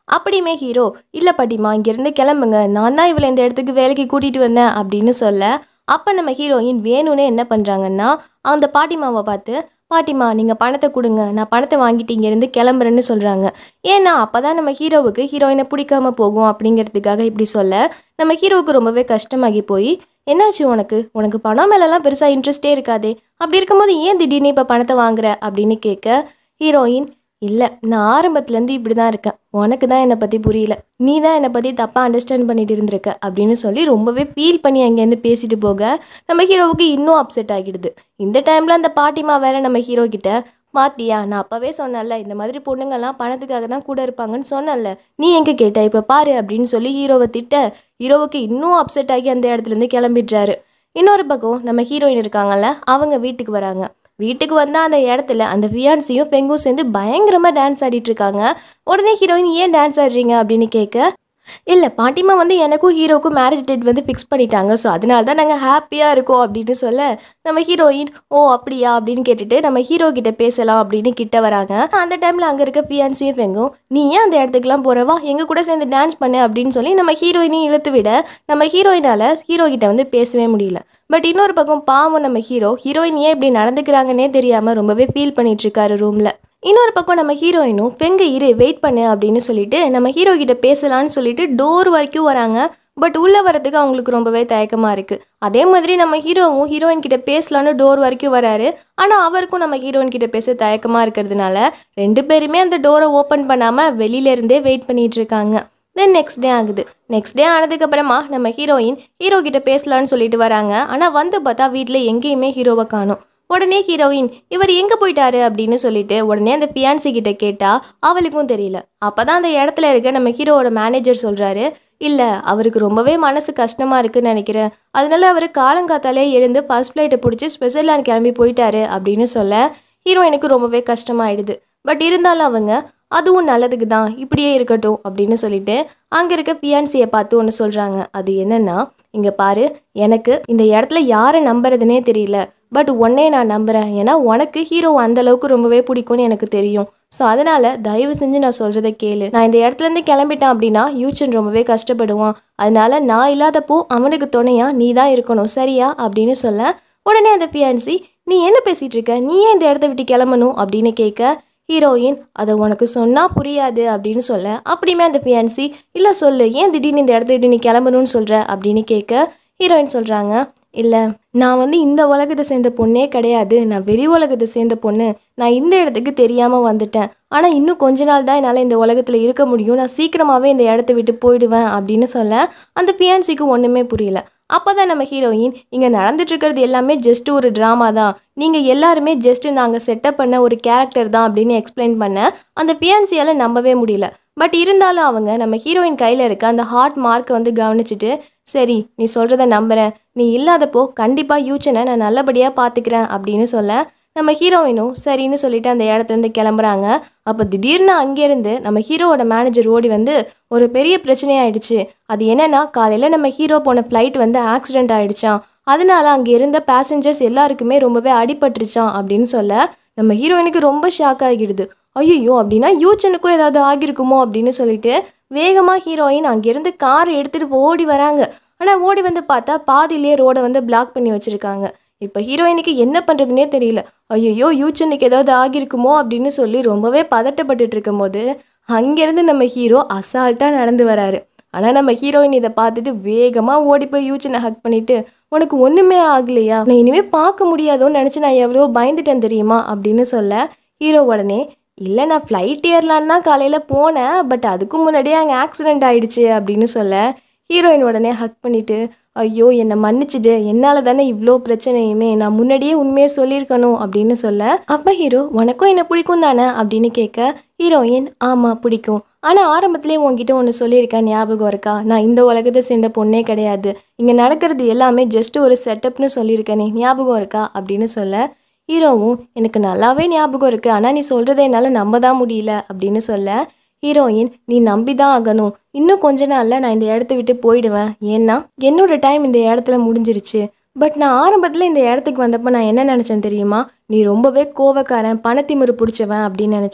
அப்படியுமே ஹீரோ இல்லை பாட்டிமா இங்கேருந்து கிளம்புங்க நான் தான் இவளை இந்த இடத்துக்கு வேலைக்கு கூட்டிகிட்டு வந்தேன் அப்படின்னு சொல்ல அப்போ நம்ம ஹீரோயின் வேணும்னே என்ன பண்ணுறாங்கன்னா அந்த பாட்டிமாவை பார்த்து பாட்டிமா நீங்கள் பணத்தை கொடுங்க நான் பணத்தை வாங்கிட்டு இங்கேருந்து கிளம்புறேன்னு சொல்கிறாங்க ஏன்னா அப்போ தான் நம்ம ஹீரோவுக்கு ஹீரோயினை பிடிக்காம போகும் அப்படிங்கிறதுக்காக இப்படி சொல்ல நம்ம ஹீரோவுக்கு ரொம்பவே கஷ்டமாகி போய் என்னாச்சு உனக்கு உனக்கு பணம் மேலெல்லாம் பெருசாக இன்ட்ரெஸ்டே இருக்காதே அப்படி இருக்கும்போது ஏன் திடீர்னு இப்போ பணத்தை வாங்குற அப்படின்னு கேட்க ஹீரோயின் இல்லை நான் ஆரம்பத்துலேருந்து இப்படி தான் இருக்கேன் உனக்கு தான் என்னை பற்றி புரியல நீ தான் என்னை பற்றி தப்பாக அண்டர்ஸ்டாண்ட் பண்ணிட்டு இருந்திருக்க அப்படின்னு சொல்லி ரொம்பவே ஃபீல் பண்ணி அங்கேருந்து பேசிட்டு போக நம்ம ஹீரோவுக்கு இன்னும் அப்செட் ஆகிடுது இந்த டைமில் அந்த பாட்டிமா வேற நம்ம ஹீரோ கிட்ட பாத்தியா நான் அப்போவே சொன்னேன்ல இந்த மாதிரி பொண்ணுங்கள்லாம் பணத்துக்காக தான் கூட இருப்பாங்கன்னு சொன்னேன்ல நீ எங்கே கேட்ட இப்போ பாரு அப்படின்னு சொல்லி ஹீரோவை திட்ட ஹீரோவுக்கு இன்னும் அப்செட் ஆகி அந்த இடத்துலேருந்து கிளம்பிடுறாரு இன்னொரு பக்கம் நம்ம ஹீரோயின் இருக்காங்கல்ல அவங்க வீட்டுக்கு வராங்க வீட்டுக்கு வந்தால் அந்த இடத்துல அந்த ஃபியான்ஸையும் ஃபெங்கும் சேர்ந்து பயங்கரமாக டான்ஸ் ஆடிட்டு இருக்காங்க உடனே ஹீரோயின் ஏன் டான்ஸ் ஆடுறீங்க அப்படின்னு கேட்க இல்லை பாட்டிமா வந்து எனக்கும் ஹீரோக்கும் மேரேஜ் டேட் வந்து ஃபிக்ஸ் பண்ணிட்டாங்க ஸோ அதனால தான் நாங்கள் ஹாப்பியாக இருக்கோம் அப்படின்னு சொல்ல நம்ம ஹீரோயின் ஓ அப்படியா அப்படின்னு கேட்டுட்டு நம்ம ஹீரோ கிட்ட பேசலாம் அப்படின்னு கிட்ட வராங்க அந்த டைமில் அங்கே இருக்க ஃபியான்ஸையும் ஃபெங்கும் நீ ஏன் அந்த இடத்துக்குலாம் போகிறவா எங்கள் கூட சேர்ந்து டான்ஸ் பண்ணு அப்படின்னு சொல்லி நம்ம ஹீரோயினையும் இழுத்து விட நம்ம ஹீரோயினால் ஹீரோ கிட்ட வந்து பேசவே முடியல பட் இன்னொரு பக்கம் பாவம் நம்ம ஹீரோ ஹீரோயின் ஏன் இப்படி நடந்துக்கிறாங்கன்னே தெரியாமல் ரொம்பவே ஃபீல் பண்ணிட்டு இருக்காரு ரூமில் இன்னொரு பக்கம் நம்ம ஹீரோயினும் ஃபெங்க இரு வெயிட் பண்ணு அப்படின்னு சொல்லிட்டு நம்ம ஹீரோ கிட்ட பேசலான்னு சொல்லிட்டு டோர் வரைக்கும் வராங்க பட் உள்ளே வரதுக்கு அவங்களுக்கு ரொம்பவே தயக்கமாக இருக்குது அதே மாதிரி நம்ம ஹீரோவும் ஹீரோயின் கிட்ட பேசலான்னு டோர் வரைக்கும் வராரு ஆனால் அவருக்கும் நம்ம ஹீரோயின் கிட்ட பேச தயக்கமாக இருக்கிறதுனால ரெண்டு பேருமே அந்த டோரை ஓப்பன் பண்ணாமல் வெளியிலேருந்தே வெயிட் பண்ணிட்டு இருக்காங்க தென் நெக்ஸ்ட் டே ஆகுது நெக்ஸ்ட் டே ஆனதுக்கப்புறமா நம்ம ஹீரோயின் ஹீரோ கிட்ட பேசலான்னு சொல்லிட்டு வராங்க ஆனால் வந்து பார்த்தா வீட்டில் எங்கேயுமே ஹீரோவை காணும் உடனே ஹீரோயின் இவர் எங்கே போயிட்டாரு அப்படின்னு சொல்லிட்டு உடனே அந்த ஃபியான்சி கிட்ட கேட்டா அவளுக்கும் தெரியல அப்பதான் அந்த இடத்துல இருக்க நம்ம ஹீரோவோட மேனேஜர் சொல்றாரு இல்லை அவருக்கு ரொம்பவே மனசு கஷ்டமாக இருக்குன்னு நினைக்கிறேன் அதனால அவர் காலங்காத்தாலே எழுந்து ஃபர்ஸ்ட் ஃப்ளைட்டை பிடிச்சி ஸ்விட்சர்லாந்து கிளம்பி போயிட்டாரு அப்படின்னு சொல்ல ஹீரோயினுக்கு ரொம்பவே கஷ்டமாயிடுது பட் இருந்தாலும் அவங்க அதுவும் நல்லதுக்கு தான் இப்படியே இருக்கட்டும் அப்படின்னு சொல்லிட்டு அங்கே இருக்க ஃபியான்சியை பார்த்து ஒன்று சொல்கிறாங்க அது என்னன்னா இங்கே பாரு எனக்கு இந்த இடத்துல யாரை நம்புறதுனே தெரியல பட் உன்னே நான் நம்புகிறேன் ஏன்னா உனக்கு ஹீரோ அந்த அளவுக்கு ரொம்பவே பிடிக்கும்னு எனக்கு தெரியும் ஸோ அதனால தயவு செஞ்சு நான் சொல்கிறத கேளு நான் இந்த இடத்துலேருந்து கிளம்பிட்டேன் அப்படின்னா யூச்சன் ரொம்பவே கஷ்டப்படுவான் அதனால நான் இல்லாதப்போ அவனுக்கு துணையா நீ தான் இருக்கணும் சரியா அப்படின்னு சொல்ல உடனே அந்த ஃபியான்சி நீ என்ன பேசிட்டு இருக்க நீ ஏன் இந்த இடத்த விட்டு கிளம்பணும் அப்படின்னு கேட்க ஹீரோயின் அதை உனக்கு சொன்னால் புரியாது அப்படின்னு சொல்ல அப்படியுமே அந்த ஃபியான்சி இல்லை சொல்லு ஏன் திடீர்னு இந்த இடத்த விட்டு நீ கிளம்பணும்னு சொல்கிற அப்படின்னு கேட்க ஹீரோயின் சொல்கிறாங்க இல்லை நான் வந்து இந்த உலகத்தை சேர்ந்த பொண்ணே கிடையாது நான் வெளி உலகத்தை சேர்ந்த பொண்ணு நான் இந்த இடத்துக்கு தெரியாமல் வந்துட்டேன் ஆனால் இன்னும் கொஞ்ச நாள் தான் என்னால் இந்த உலகத்தில் இருக்க முடியும் நான் சீக்கிரமாகவே இந்த இடத்த விட்டு போயிடுவேன் அப்படின்னு சொல்ல அந்த ஃபியான்சிக்கு ஒன்றுமே புரியல அப்போ தான் நம்ம ஹீரோயின் இங்கே நடந்துட்டு இருக்கிறது எல்லாமே ஜஸ்ட் ஒரு ட்ராமா தான் நீங்கள் எல்லாருமே ஜஸ்ட் நாங்கள் செட்டப் பண்ண ஒரு கேரக்டர் தான் அப்படின்னு எக்ஸ்பிளைன் பண்ண அந்த ஃபியான்சியால் நம்பவே முடியல பட் இருந்தாலும் அவங்க நம்ம ஹீரோயின் கையில் இருக்க அந்த ஹார்ட் மார்க்கை வந்து கவனிச்சுட்டு சரி நீ சொல்கிறத நம்புகிறேன் நீ இல்லாதப்போ கண்டிப்பாக யூச்சனை நான் நல்லபடியாக பார்த்துக்கிறேன் அப்படின்னு சொல்ல நம்ம ஹீரோயினும் சரின்னு சொல்லிட்டு அந்த இடத்துலேருந்து கிளம்புறாங்க அப்போ திடீர்னு அங்கேருந்து நம்ம ஹீரோவோட மேனேஜர் ஓடி வந்து ஒரு பெரிய பிரச்சனையாயிடுச்சு அது என்னன்னா காலையில் நம்ம ஹீரோ போன ஃப்ளைட் வந்து ஆக்சிடென்ட் ஆயிடுச்சான் அதனால அங்கே இருந்த பேசஞ்சர்ஸ் எல்லாருக்குமே ரொம்பவே அடிபட்டுருச்சான் அப்படின்னு சொல்ல நம்ம ஹீரோயினுக்கு ரொம்ப ஷாக் ஆகிடுது ஐயோ அப்படின்னா யூச்சனுக்கும் ஏதாவது ஆகியிருக்குமோ அப்படின்னு சொல்லிட்டு வேகமாக ஹீரோயின் அங்கேருந்து கார் எடுத்துகிட்டு ஓடி வராங்க ஆனால் ஓடி வந்து பார்த்தா பாதியிலே ரோடை வந்து பிளாக் பண்ணி வச்சுருக்காங்க இப்போ ஹீரோயினுக்கு என்ன பண்ணுறதுனே தெரியல ஐயோ யூச்சனுக்கு ஏதாவது ஆகியிருக்குமோ அப்படின்னு சொல்லி ரொம்பவே பதட்டப்பட்டுட்டு இருக்கும்போது அங்கேருந்து நம்ம ஹீரோ அசால்ட்டாக நடந்து வராரு ஆனால் நம்ம ஹீரோயின் இதை பார்த்துட்டு வேகமாக ஓடி போய் யூச்சனை ஹக் பண்ணிட்டு உனக்கு ஒன்றுமே ஆகலையா நான் இனிமேல் பார்க்க முடியாதோன்னு நினச்சி நான் எவ்வளோ பயந்துட்டேன் தெரியுமா அப்படின்னு சொல்ல ஹீரோ உடனே இல்லை நான் ஃப்ளைட் ஏறலான்னு தான் காலையில் போனேன் பட் அதுக்கு முன்னாடியே அங்கே ஆக்சிடென்ட் ஆயிடுச்சு அப்படின்னு சொல்ல ஹீரோயின் உடனே ஹக் பண்ணிட்டு ஐயோ என்னை மன்னிச்சிடு என்னால் தானே இவ்வளோ பிரச்சனையுமே நான் முன்னாடியே உண்மையை சொல்லியிருக்கணும் அப்படின்னு சொல்ல அப்போ ஹீரோ உனக்கும் என்ன பிடிக்கும் தானே அப்படின்னு கேட்க ஹீரோயின் ஆமாம் பிடிக்கும் ஆனால் ஆரம்பத்திலே உன்கிட்ட ஒன்று சொல்லியிருக்கேன் ஞாபகம் இருக்கா நான் இந்த உலகத்தை சேர்ந்த பொண்ணே கிடையாது இங்கே நடக்கிறது எல்லாமே ஜஸ்ட் ஒரு செட்டப்னு சொல்லியிருக்கேனே ஞாபகம் இருக்கா அப்படின்னு சொல்ல ஹீரோவும் எனக்கு நல்லாவே ஞாபகம் இருக்குது ஆனால் நீ சொல்கிறத என்னால் நம்ப தான் முடியல அப்படின்னு சொல்ல ஹீரோயின் நீ நம்பி தான் ஆகணும் இன்னும் கொஞ்ச நாளில் நான் இந்த இடத்த விட்டு போயிடுவேன் ஏன்னா என்னோட டைம் இந்த இடத்துல முடிஞ்சிருச்சு பட் நான் ஆரம்பத்தில் இந்த இடத்துக்கு வந்தப்போ நான் என்ன நினச்சேன் தெரியுமா நீ ரொம்பவே கோவக்காரன் பணத்திமுறு பிடிச்சவன் அப்படின்னு நினச்சேன்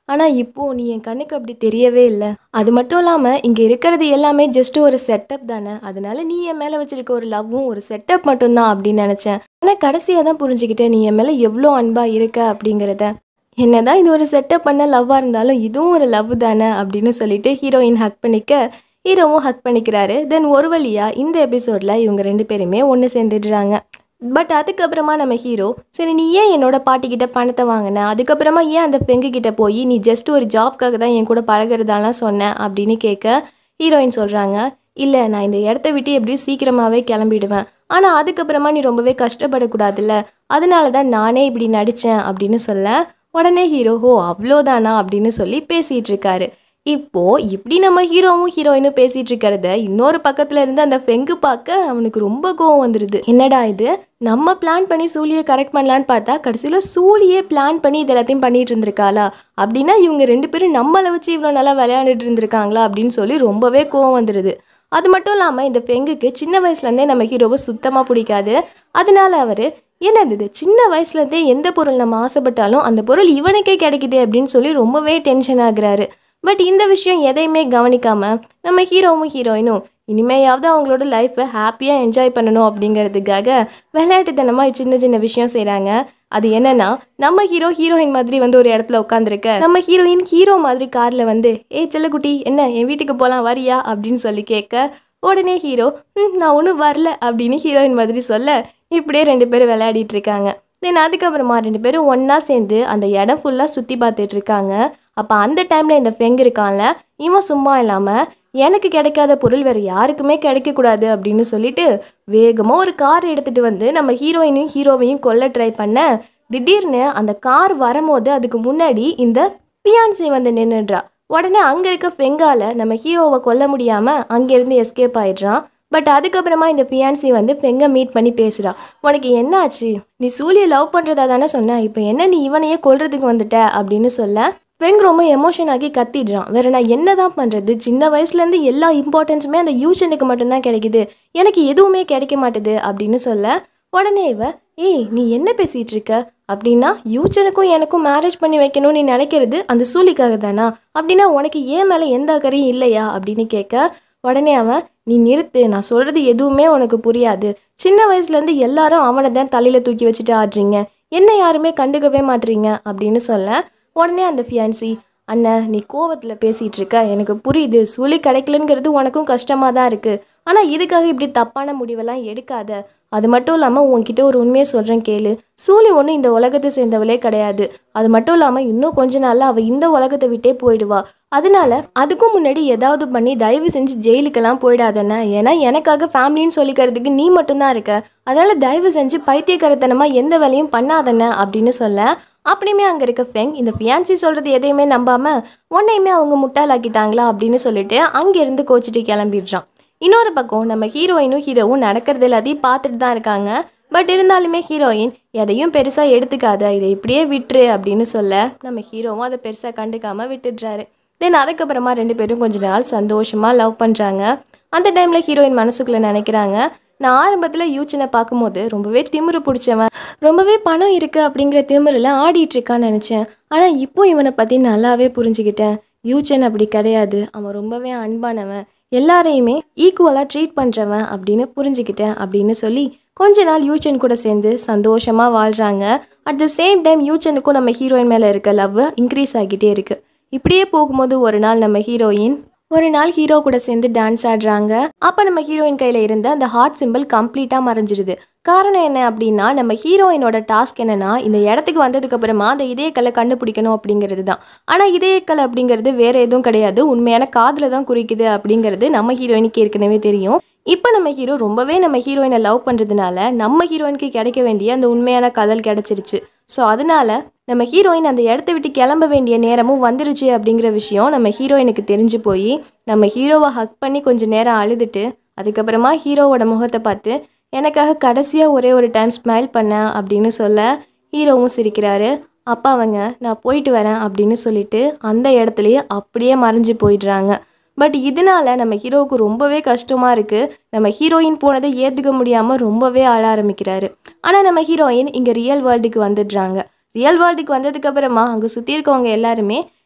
ஆனால் இப்போ நீ என் கண்ணுக்கு அப்படி தெரியவே இல்லை அது மட்டும் இல்லாமல் இங்கே இருக்கிறது எல்லாமே ஜஸ்ட் ஒரு செட்டப் தானே அதனால நீ என் மேலே வச்சிருக்க ஒரு லவ்வும் ஒரு செட்டப் மட்டும்தான் அப்படின்னு நினச்சேன் ஆனால் கடைசியாக தான் புரிஞ்சுக்கிட்டேன் நீ என் மேலே எவ்வளோ அன்பாக இருக்க அப்படிங்கிறத என்னதான் இது ஒரு செட்டப் பண்ண லவ்வாக இருந்தாலும் இதுவும் ஒரு லவ் தானே அப்படின்னு சொல்லிட்டு ஹீரோயின் ஹக் பண்ணிக்க ஹீரோவும் ஹக் பண்ணிக்கிறாரு தென் ஒரு வழியாக இந்த எபிசோடில் இவங்க ரெண்டு பேருமே ஒன்று சேர்ந்துடுறாங்க பட் அதுக்கப்புறமா நம்ம ஹீரோ சரி நீ ஏன் என்னோட பாட்டிக்கிட்ட பணத்தை வாங்கின அதுக்கப்புறமா ஏன் அந்த பெங்கு கிட்ட போய் நீ ஜஸ்ட் ஒரு ஜாப்க்காக தான் என் கூட பழகுறதாலாம் சொன்னேன் அப்படின்னு கேட்க ஹீரோயின் சொல்கிறாங்க இல்லை நான் இந்த இடத்த விட்டு எப்படியும் சீக்கிரமாகவே கிளம்பிடுவேன் ஆனால் அதுக்கப்புறமா நீ ரொம்பவே கஷ்டப்படக்கூடாதுல்ல அதனால தான் நானே இப்படி நடித்தேன் அப்படின்னு சொல்ல உடனே ஹீரோ ஹோ அவ்வளோதானா அப்படின்னு சொல்லி பேசிகிட்டு இருக்காரு இப்போ இப்படி நம்ம ஹீரோவும் ஹீரோயினும் பேசிட்டு இருக்கிறத இன்னொரு பக்கத்துல இருந்து அந்த ஃபெங்கு பார்க்க அவனுக்கு ரொம்ப கோவம் வந்துடுது என்னடா இது நம்ம பிளான் பண்ணி சூழியை கரெக்ட் பண்ணலான்னு பார்த்தா கடைசியில் சூழியே பிளான் பண்ணி இது எல்லாத்தையும் பண்ணிட்டு இருந்திருக்காளா அப்படின்னா இவங்க ரெண்டு பேரும் நம்மளை வச்சு இவ்வளோ நல்லா விளையாண்டுட்டு இருந்திருக்காங்களா அப்படின்னு சொல்லி ரொம்பவே கோவம் வந்துடுது அது மட்டும் இல்லாமல் இந்த பெங்குக்கு சின்ன வயசுலேருந்தே நம்ம ஹீரோவை சுத்தமாக பிடிக்காது அதனால அவர் என்னது இது சின்ன வயசுலேருந்தே எந்த பொருள் நம்ம ஆசைப்பட்டாலும் அந்த பொருள் இவனுக்கே கிடைக்குது அப்படின்னு சொல்லி ரொம்பவே டென்ஷன் ஆகுறாரு பட் இந்த விஷயம் எதையுமே கவனிக்காம நம்ம ஹீரோவும் ஹீரோயினும் இனிமேயாவது அவங்களோட லைஃப்பை ஹாப்பியாக என்ஜாய் பண்ணணும் அப்படிங்கிறதுக்காக விளையாட்டுத்தனமாக சின்ன சின்ன விஷயம் செய்கிறாங்க அது என்னன்னா நம்ம ஹீரோ ஹீரோயின் மாதிரி வந்து ஒரு இடத்துல உட்காந்துருக்க நம்ம ஹீரோயின் ஹீரோ மாதிரி காரில் வந்து ஏய் செல்லக்குட்டி என்ன என் வீட்டுக்கு போகலாம் வரியா அப்படின்னு சொல்லி கேட்க உடனே ஹீரோ "ம், நான் ஒன்றும் வரல அப்படின்னு ஹீரோயின் மாதிரி சொல்ல இப்படியே ரெண்டு பேரும் விளையாடிட்டு இருக்காங்க தென் அதுக்கப்புறமா ரெண்டு பேரும் ஒன்றா சேர்ந்து அந்த இடம் ஃபுல்லாக சுற்றி பார்த்துட்டு இருக்காங்க அப்போ அந்த டைமில் இந்த ஃபெங் இருக்கான்ல இவன் சும்மா இல்லாமல் எனக்கு கிடைக்காத பொருள் வேறு யாருக்குமே கிடைக்கக்கூடாது அப்படின்னு சொல்லிட்டு வேகமாக ஒரு கார் எடுத்துகிட்டு வந்து நம்ம ஹீரோயினையும் ஹீரோவையும் கொல்ல ட்ரை பண்ண திடீர்னு அந்த கார் வரும்போது அதுக்கு முன்னாடி இந்த பியான்சி வந்து நின்றுடுறா உடனே அங்கே இருக்க ஃபெங்கால நம்ம ஹீரோவை கொல்ல முடியாமல் அங்கேருந்து எஸ்கேப் ஆயிடுறான் பட் அதுக்கப்புறமா இந்த ஃபியான்சி வந்து ஃபெங்கை மீட் பண்ணி பேசுகிறா உனக்கு என்ன ஆச்சு நீ சூலியை லவ் பண்ணுறதா தானே சொன்ன இப்போ என்ன நீ இவனையே கொல்றதுக்கு வந்துட்ட அப்படின்னு சொல்ல ஃபெங் ரொம்ப எமோஷன் ஆகி கத்திடுறான் வேற நான் என்ன தான் பண்ணுறது சின்ன வயசுலேருந்து எல்லா இம்பார்ட்டன்ஸுமே அந்த யூச்சனுக்கு மட்டும்தான் கிடைக்குது எனக்கு எதுவுமே கிடைக்க மாட்டுது அப்படின்னு சொல்ல உடனே இவ ஏய் நீ என்ன பேசிகிட்டு இருக்க அப்படின்னா யூச்சனுக்கும் எனக்கும் மேரேஜ் பண்ணி வைக்கணும்னு நீ நினைக்கிறது அந்த சூலிக்காக தானா அப்படின்னா உனக்கு ஏன் மேலே எந்த அக்கறையும் இல்லையா அப்படின்னு கேட்க உடனே அவன் நீ நிறுத்து நான் சொல்கிறது எதுவுமே உனக்கு புரியாது சின்ன வயசுலேருந்து எல்லாரும் அவனை தான் தலையில் தூக்கி வச்சுட்டு ஆடுறீங்க என்ன யாருமே கண்டுக்கவே மாட்றீங்க அப்படின்னு சொல்ல உடனே அந்த ஃபியான்சி அண்ணன் நீ கோவத்தில் பேசிகிட்டு இருக்க எனக்கு புரியுது சூழி கிடைக்கலங்கிறது உனக்கும் கஷ்டமாக தான் இருக்குது ஆனால் இதுக்காக இப்படி தப்பான முடிவெல்லாம் எடுக்காத அது மட்டும் இல்லாமல் உன்கிட்ட ஒரு உண்மையை சொல்கிறேன் கேளு சூழி ஒன்றும் இந்த உலகத்தை சேர்ந்தவளே கிடையாது அது மட்டும் இல்லாமல் இன்னும் கொஞ்ச நாளில் அவள் இந்த உலகத்தை விட்டே போயிடுவா அதனால அதுக்கும் முன்னாடி ஏதாவது பண்ணி தயவு செஞ்சு ஜெயிலுக்கெல்லாம் போயிடாதண்ணே ஏன்னா எனக்காக ஃபேமிலின்னு சொல்லிக்கிறதுக்கு நீ மட்டும்தான் இருக்க அதனால தயவு செஞ்சு பைத்தியக்காரத்தனமாக எந்த வேலையும் பண்ணாதண்ணே அப்படின்னு சொல்ல அப்படியுமே அங்கே இருக்க ஃபெங் இந்த ஃபியான்சி சொல்கிறது எதையுமே நம்பாமல் உன்னையுமே அவங்க முட்டாளாக்கிட்டாங்களா அப்படின்னு சொல்லிட்டு அங்கேருந்து கோச்சிட்டு கிளம்பிடுறான் இன்னொரு பக்கம் நம்ம ஹீரோயினும் ஹீரோவும் நடக்கிறது எல்லாத்தையும் பார்த்துட்டு தான் இருக்காங்க பட் இருந்தாலுமே ஹீரோயின் எதையும் பெருசாக எடுத்துக்காத இதை இப்படியே விட்டுரு அப்படின்னு சொல்ல நம்ம ஹீரோவும் அதை பெருசாக கண்டுக்காமல் விட்டுடுறாரு தென் அதுக்கப்புறமா ரெண்டு பேரும் கொஞ்ச நாள் சந்தோஷமாக லவ் பண்ணுறாங்க அந்த டைமில் ஹீரோயின் மனசுக்குள்ளே நினைக்கிறாங்க நான் ஆரம்பத்தில் யூச்சனை பார்க்கும்போது ரொம்பவே திமிரு பிடிச்சவன் ரொம்பவே பணம் இருக்குது அப்படிங்கிற திமிரில் ஆடிட்டு இருக்கான்னு நினச்சேன் ஆனால் இப்போ இவனை பற்றி நல்லாவே புரிஞ்சுக்கிட்டேன் யூச்சன் அப்படி கிடையாது அவன் ரொம்பவே அன்பானவன் எல்லாரையுமே ஈக்குவலாக ட்ரீட் பண்ணுறவன் அப்படின்னு புரிஞ்சுக்கிட்டேன் அப்படின்னு சொல்லி கொஞ்ச நாள் யூச்சன் கூட சேர்ந்து சந்தோஷமாக வாழ்கிறாங்க அட் த சேம் டைம் யூச்சனுக்கும் நம்ம ஹீரோயின் மேலே இருக்க லவ் இன்க்ரீஸ் ஆகிட்டே இருக்குது இப்படியே போகும்போது ஒரு நாள் நம்ம ஹீரோயின் ஒரு நாள் ஹீரோ கூட சேர்ந்து டான்ஸ் ஆடுறாங்க அப்போ நம்ம ஹீரோயின் கையில் இருந்த அந்த ஹார்ட் சிம்பிள் கம்ப்ளீட்டாக மறைஞ்சிருது காரணம் என்ன அப்படின்னா நம்ம ஹீரோயினோட டாஸ்க் என்னன்னா இந்த இடத்துக்கு வந்ததுக்கு அப்புறமா அந்த இதயக்கல்லை கண்டுபிடிக்கணும் அப்படிங்கிறது தான் ஆனால் இதயக்கல் அப்படிங்கிறது வேற எதுவும் கிடையாது உண்மையான காதில் தான் குறிக்குது அப்படிங்கிறது நம்ம ஹீரோயினுக்கு ஏற்கனவே தெரியும் இப்போ நம்ம ஹீரோ ரொம்பவே நம்ம ஹீரோயினை லவ் பண்ணுறதுனால நம்ம ஹீரோயினுக்கு கிடைக்க வேண்டிய அந்த உண்மையான காதல் கிடைச்சிருச்சு ஸோ அதனால நம்ம ஹீரோயின் அந்த இடத்த விட்டு கிளம்ப வேண்டிய நேரமும் வந்துருச்சு அப்படிங்கிற விஷயம் நம்ம ஹீரோயினுக்கு தெரிஞ்சு போய் நம்ம ஹீரோவை ஹக் பண்ணி கொஞ்ச நேரம் அழுதுட்டு அதுக்கப்புறமா ஹீரோவோட முகத்தை பார்த்து எனக்காக கடைசியாக ஒரே ஒரு டைம் ஸ்மைல் பண்ணேன் அப்படின்னு சொல்ல ஹீரோவும் சிரிக்கிறாரு அப்பா அவங்க நான் போயிட்டு வரேன் அப்படின்னு சொல்லிட்டு அந்த இடத்துலயே அப்படியே மறைஞ்சு போயிடுறாங்க பட் இதனால நம்ம ஹீரோவுக்கு ரொம்பவே கஷ்டமாக இருக்குது நம்ம ஹீரோயின் போனதை ஏற்றுக்க முடியாமல் ரொம்பவே ஆள ஆரம்பிக்கிறாரு ஆனால் நம்ம ஹீரோயின் இங்கே ரியல் வேர்ல்டுக்கு வந்துடுறாங்க ரியல் வேர்ல்டுக்கு வந்ததுக்கு அப்புறமா அங்கே சுற்றி இருக்கவங்க எல்லாருமே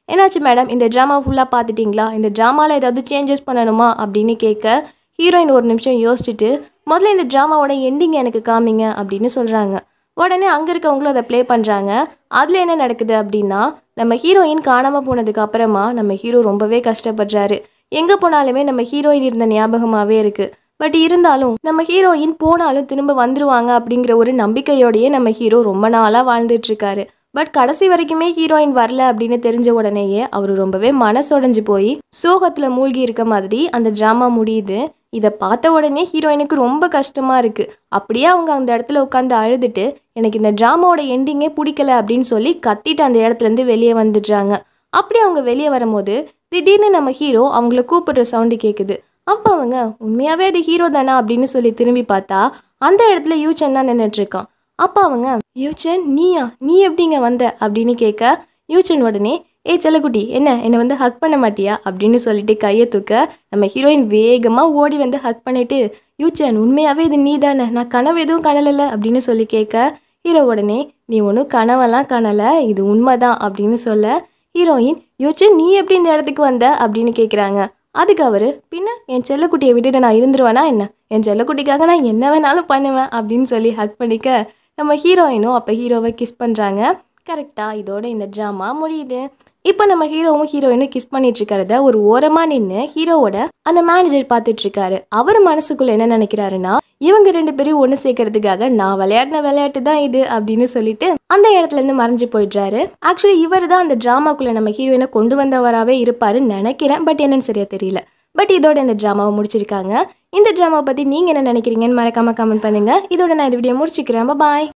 என்னாச்சு மேடம் இந்த ட்ராமா ஃபுல்லாக பார்த்துட்டிங்களா இந்த ட்ராமாவில் ஏதாவது சேஞ்சஸ் பண்ணணுமா அப்படின்னு கேட்க ஹீரோயின் ஒரு நிமிஷம் யோசிச்சுட்டு முதல்ல இந்த ட்ராமாவோட எண்டிங் எனக்கு காமிங்க அப்படின்னு சொல்கிறாங்க உடனே அங்கே இருக்கவங்களும் அதை ப்ளே பண்ணுறாங்க அதில் என்ன நடக்குது அப்படின்னா நம்ம ஹீரோயின் காணாமல் போனதுக்கு அப்புறமா நம்ம ஹீரோ ரொம்பவே கஷ்டப்படுறாரு எங்கே போனாலுமே நம்ம ஹீரோயின் இருந்த ஞாபகமாகவே இருக்குது பட் இருந்தாலும் நம்ம ஹீரோயின் போனாலும் திரும்ப வந்துருவாங்க அப்படிங்கிற ஒரு நம்பிக்கையோடயே நம்ம ஹீரோ ரொம்ப நாளாக வாழ்ந்துட்டு இருக்காரு பட் கடைசி வரைக்குமே ஹீரோயின் வரல அப்படின்னு தெரிஞ்ச உடனேயே அவர் ரொம்பவே மனசுடைஞ்சு போய் சோகத்தில் மூழ்கி இருக்க மாதிரி அந்த ட்ராமா முடியுது இதை பார்த்த உடனே ஹீரோயினுக்கு ரொம்ப கஷ்டமா இருக்கு அப்படியே அவங்க அந்த இடத்துல உட்காந்து அழுதுட்டு எனக்கு இந்த ட்ராமாவோட எண்டிங்கே பிடிக்கல அப்படின்னு சொல்லி கத்திட்டு அந்த இடத்துலேருந்து வெளியே வந்துடுறாங்க அப்படி அவங்க வெளியே வரும்போது திடீர்னு நம்ம ஹீரோ அவங்கள கூப்பிடுற சவுண்டு கேட்குது அப்போ அவங்க உண்மையாகவே அது ஹீரோ தானா அப்படின்னு சொல்லி திரும்பி பார்த்தா அந்த இடத்துல யூச்சன் தான் நின்றுட்டு இருக்கான் அப்போ அவங்க யூச்சன் நீயா நீ எப்படிங்க வந்த அப்படின்னு கேட்க யூச்சன் உடனே ஏ செல்லக்குட்டி என்ன என்னை வந்து ஹக் பண்ண மாட்டியா அப்படின்னு சொல்லிட்டு கையை தூக்க நம்ம ஹீரோயின் வேகமாக ஓடி வந்து ஹக் பண்ணிட்டு யூச்சன் உண்மையாகவே இது நீ தானே நான் கனவு எதுவும் காணலைல்ல அப்படின்னு சொல்லி கேட்க ஹீரோ உடனே நீ ஒன்றும் கனவெல்லாம் காணலை இது உண்மைதான் அப்படின்னு சொல்ல ஹீரோயின் யூச்சன் நீ எப்படி இந்த இடத்துக்கு வந்த அப்படின்னு கேட்குறாங்க அதுக்கு அவர் பின்ன என் செல்லக்குட்டியை விட்டுட்டு நான் இருந்துருவேனா என்ன என் செல்லக்குட்டிக்காக நான் என்ன வேணாலும் பண்ணுவேன் அப்படின்னு சொல்லி ஹக் பண்ணிக்க நம்ம ஹீரோயினும் அப்போ ஹீரோவை கிஸ் பண்ணுறாங்க கரெக்டாக இதோட இந்த ட்ராமா முடியுது இப்போ நம்ம ஹீரோவும் ஹீரோயினும் கிஸ் பண்ணிட்டு இருக்கிறத ஒரு ஓரமாக நின்று ஹீரோவோட அந்த மேனேஜர் பார்த்துட்டு இருக்காரு அவர் மனசுக்குள்ள என்ன நினைக்கிறாருன்னா இவங்க ரெண்டு பேரும் ஒன்று சேர்க்கறதுக்காக நான் விளையாடின விளையாட்டு தான் இது அப்படின்னு சொல்லிட்டு அந்த இடத்துல இருந்து மறைஞ்சு போயிடுறாரு ஆக்சுவலி இவர் தான் அந்த ட்ராமாக்குள்ள நம்ம ஹீரோயினை கொண்டு வந்தவராகவே இருப்பாருன்னு நினைக்கிறேன் பட் என்னன்னு சரியா தெரியல பட் இதோட இந்த ட்ராமாவை முடிச்சிருக்காங்க இந்த ட்ராமாவை பற்றி நீங்கள் என்ன நினைக்கிறீங்கன்னு மறக்காம கமெண்ட் பண்ணுங்க இதோட நான் இந்த வீடியோ முடிச்சுக்கிறேன் பாய்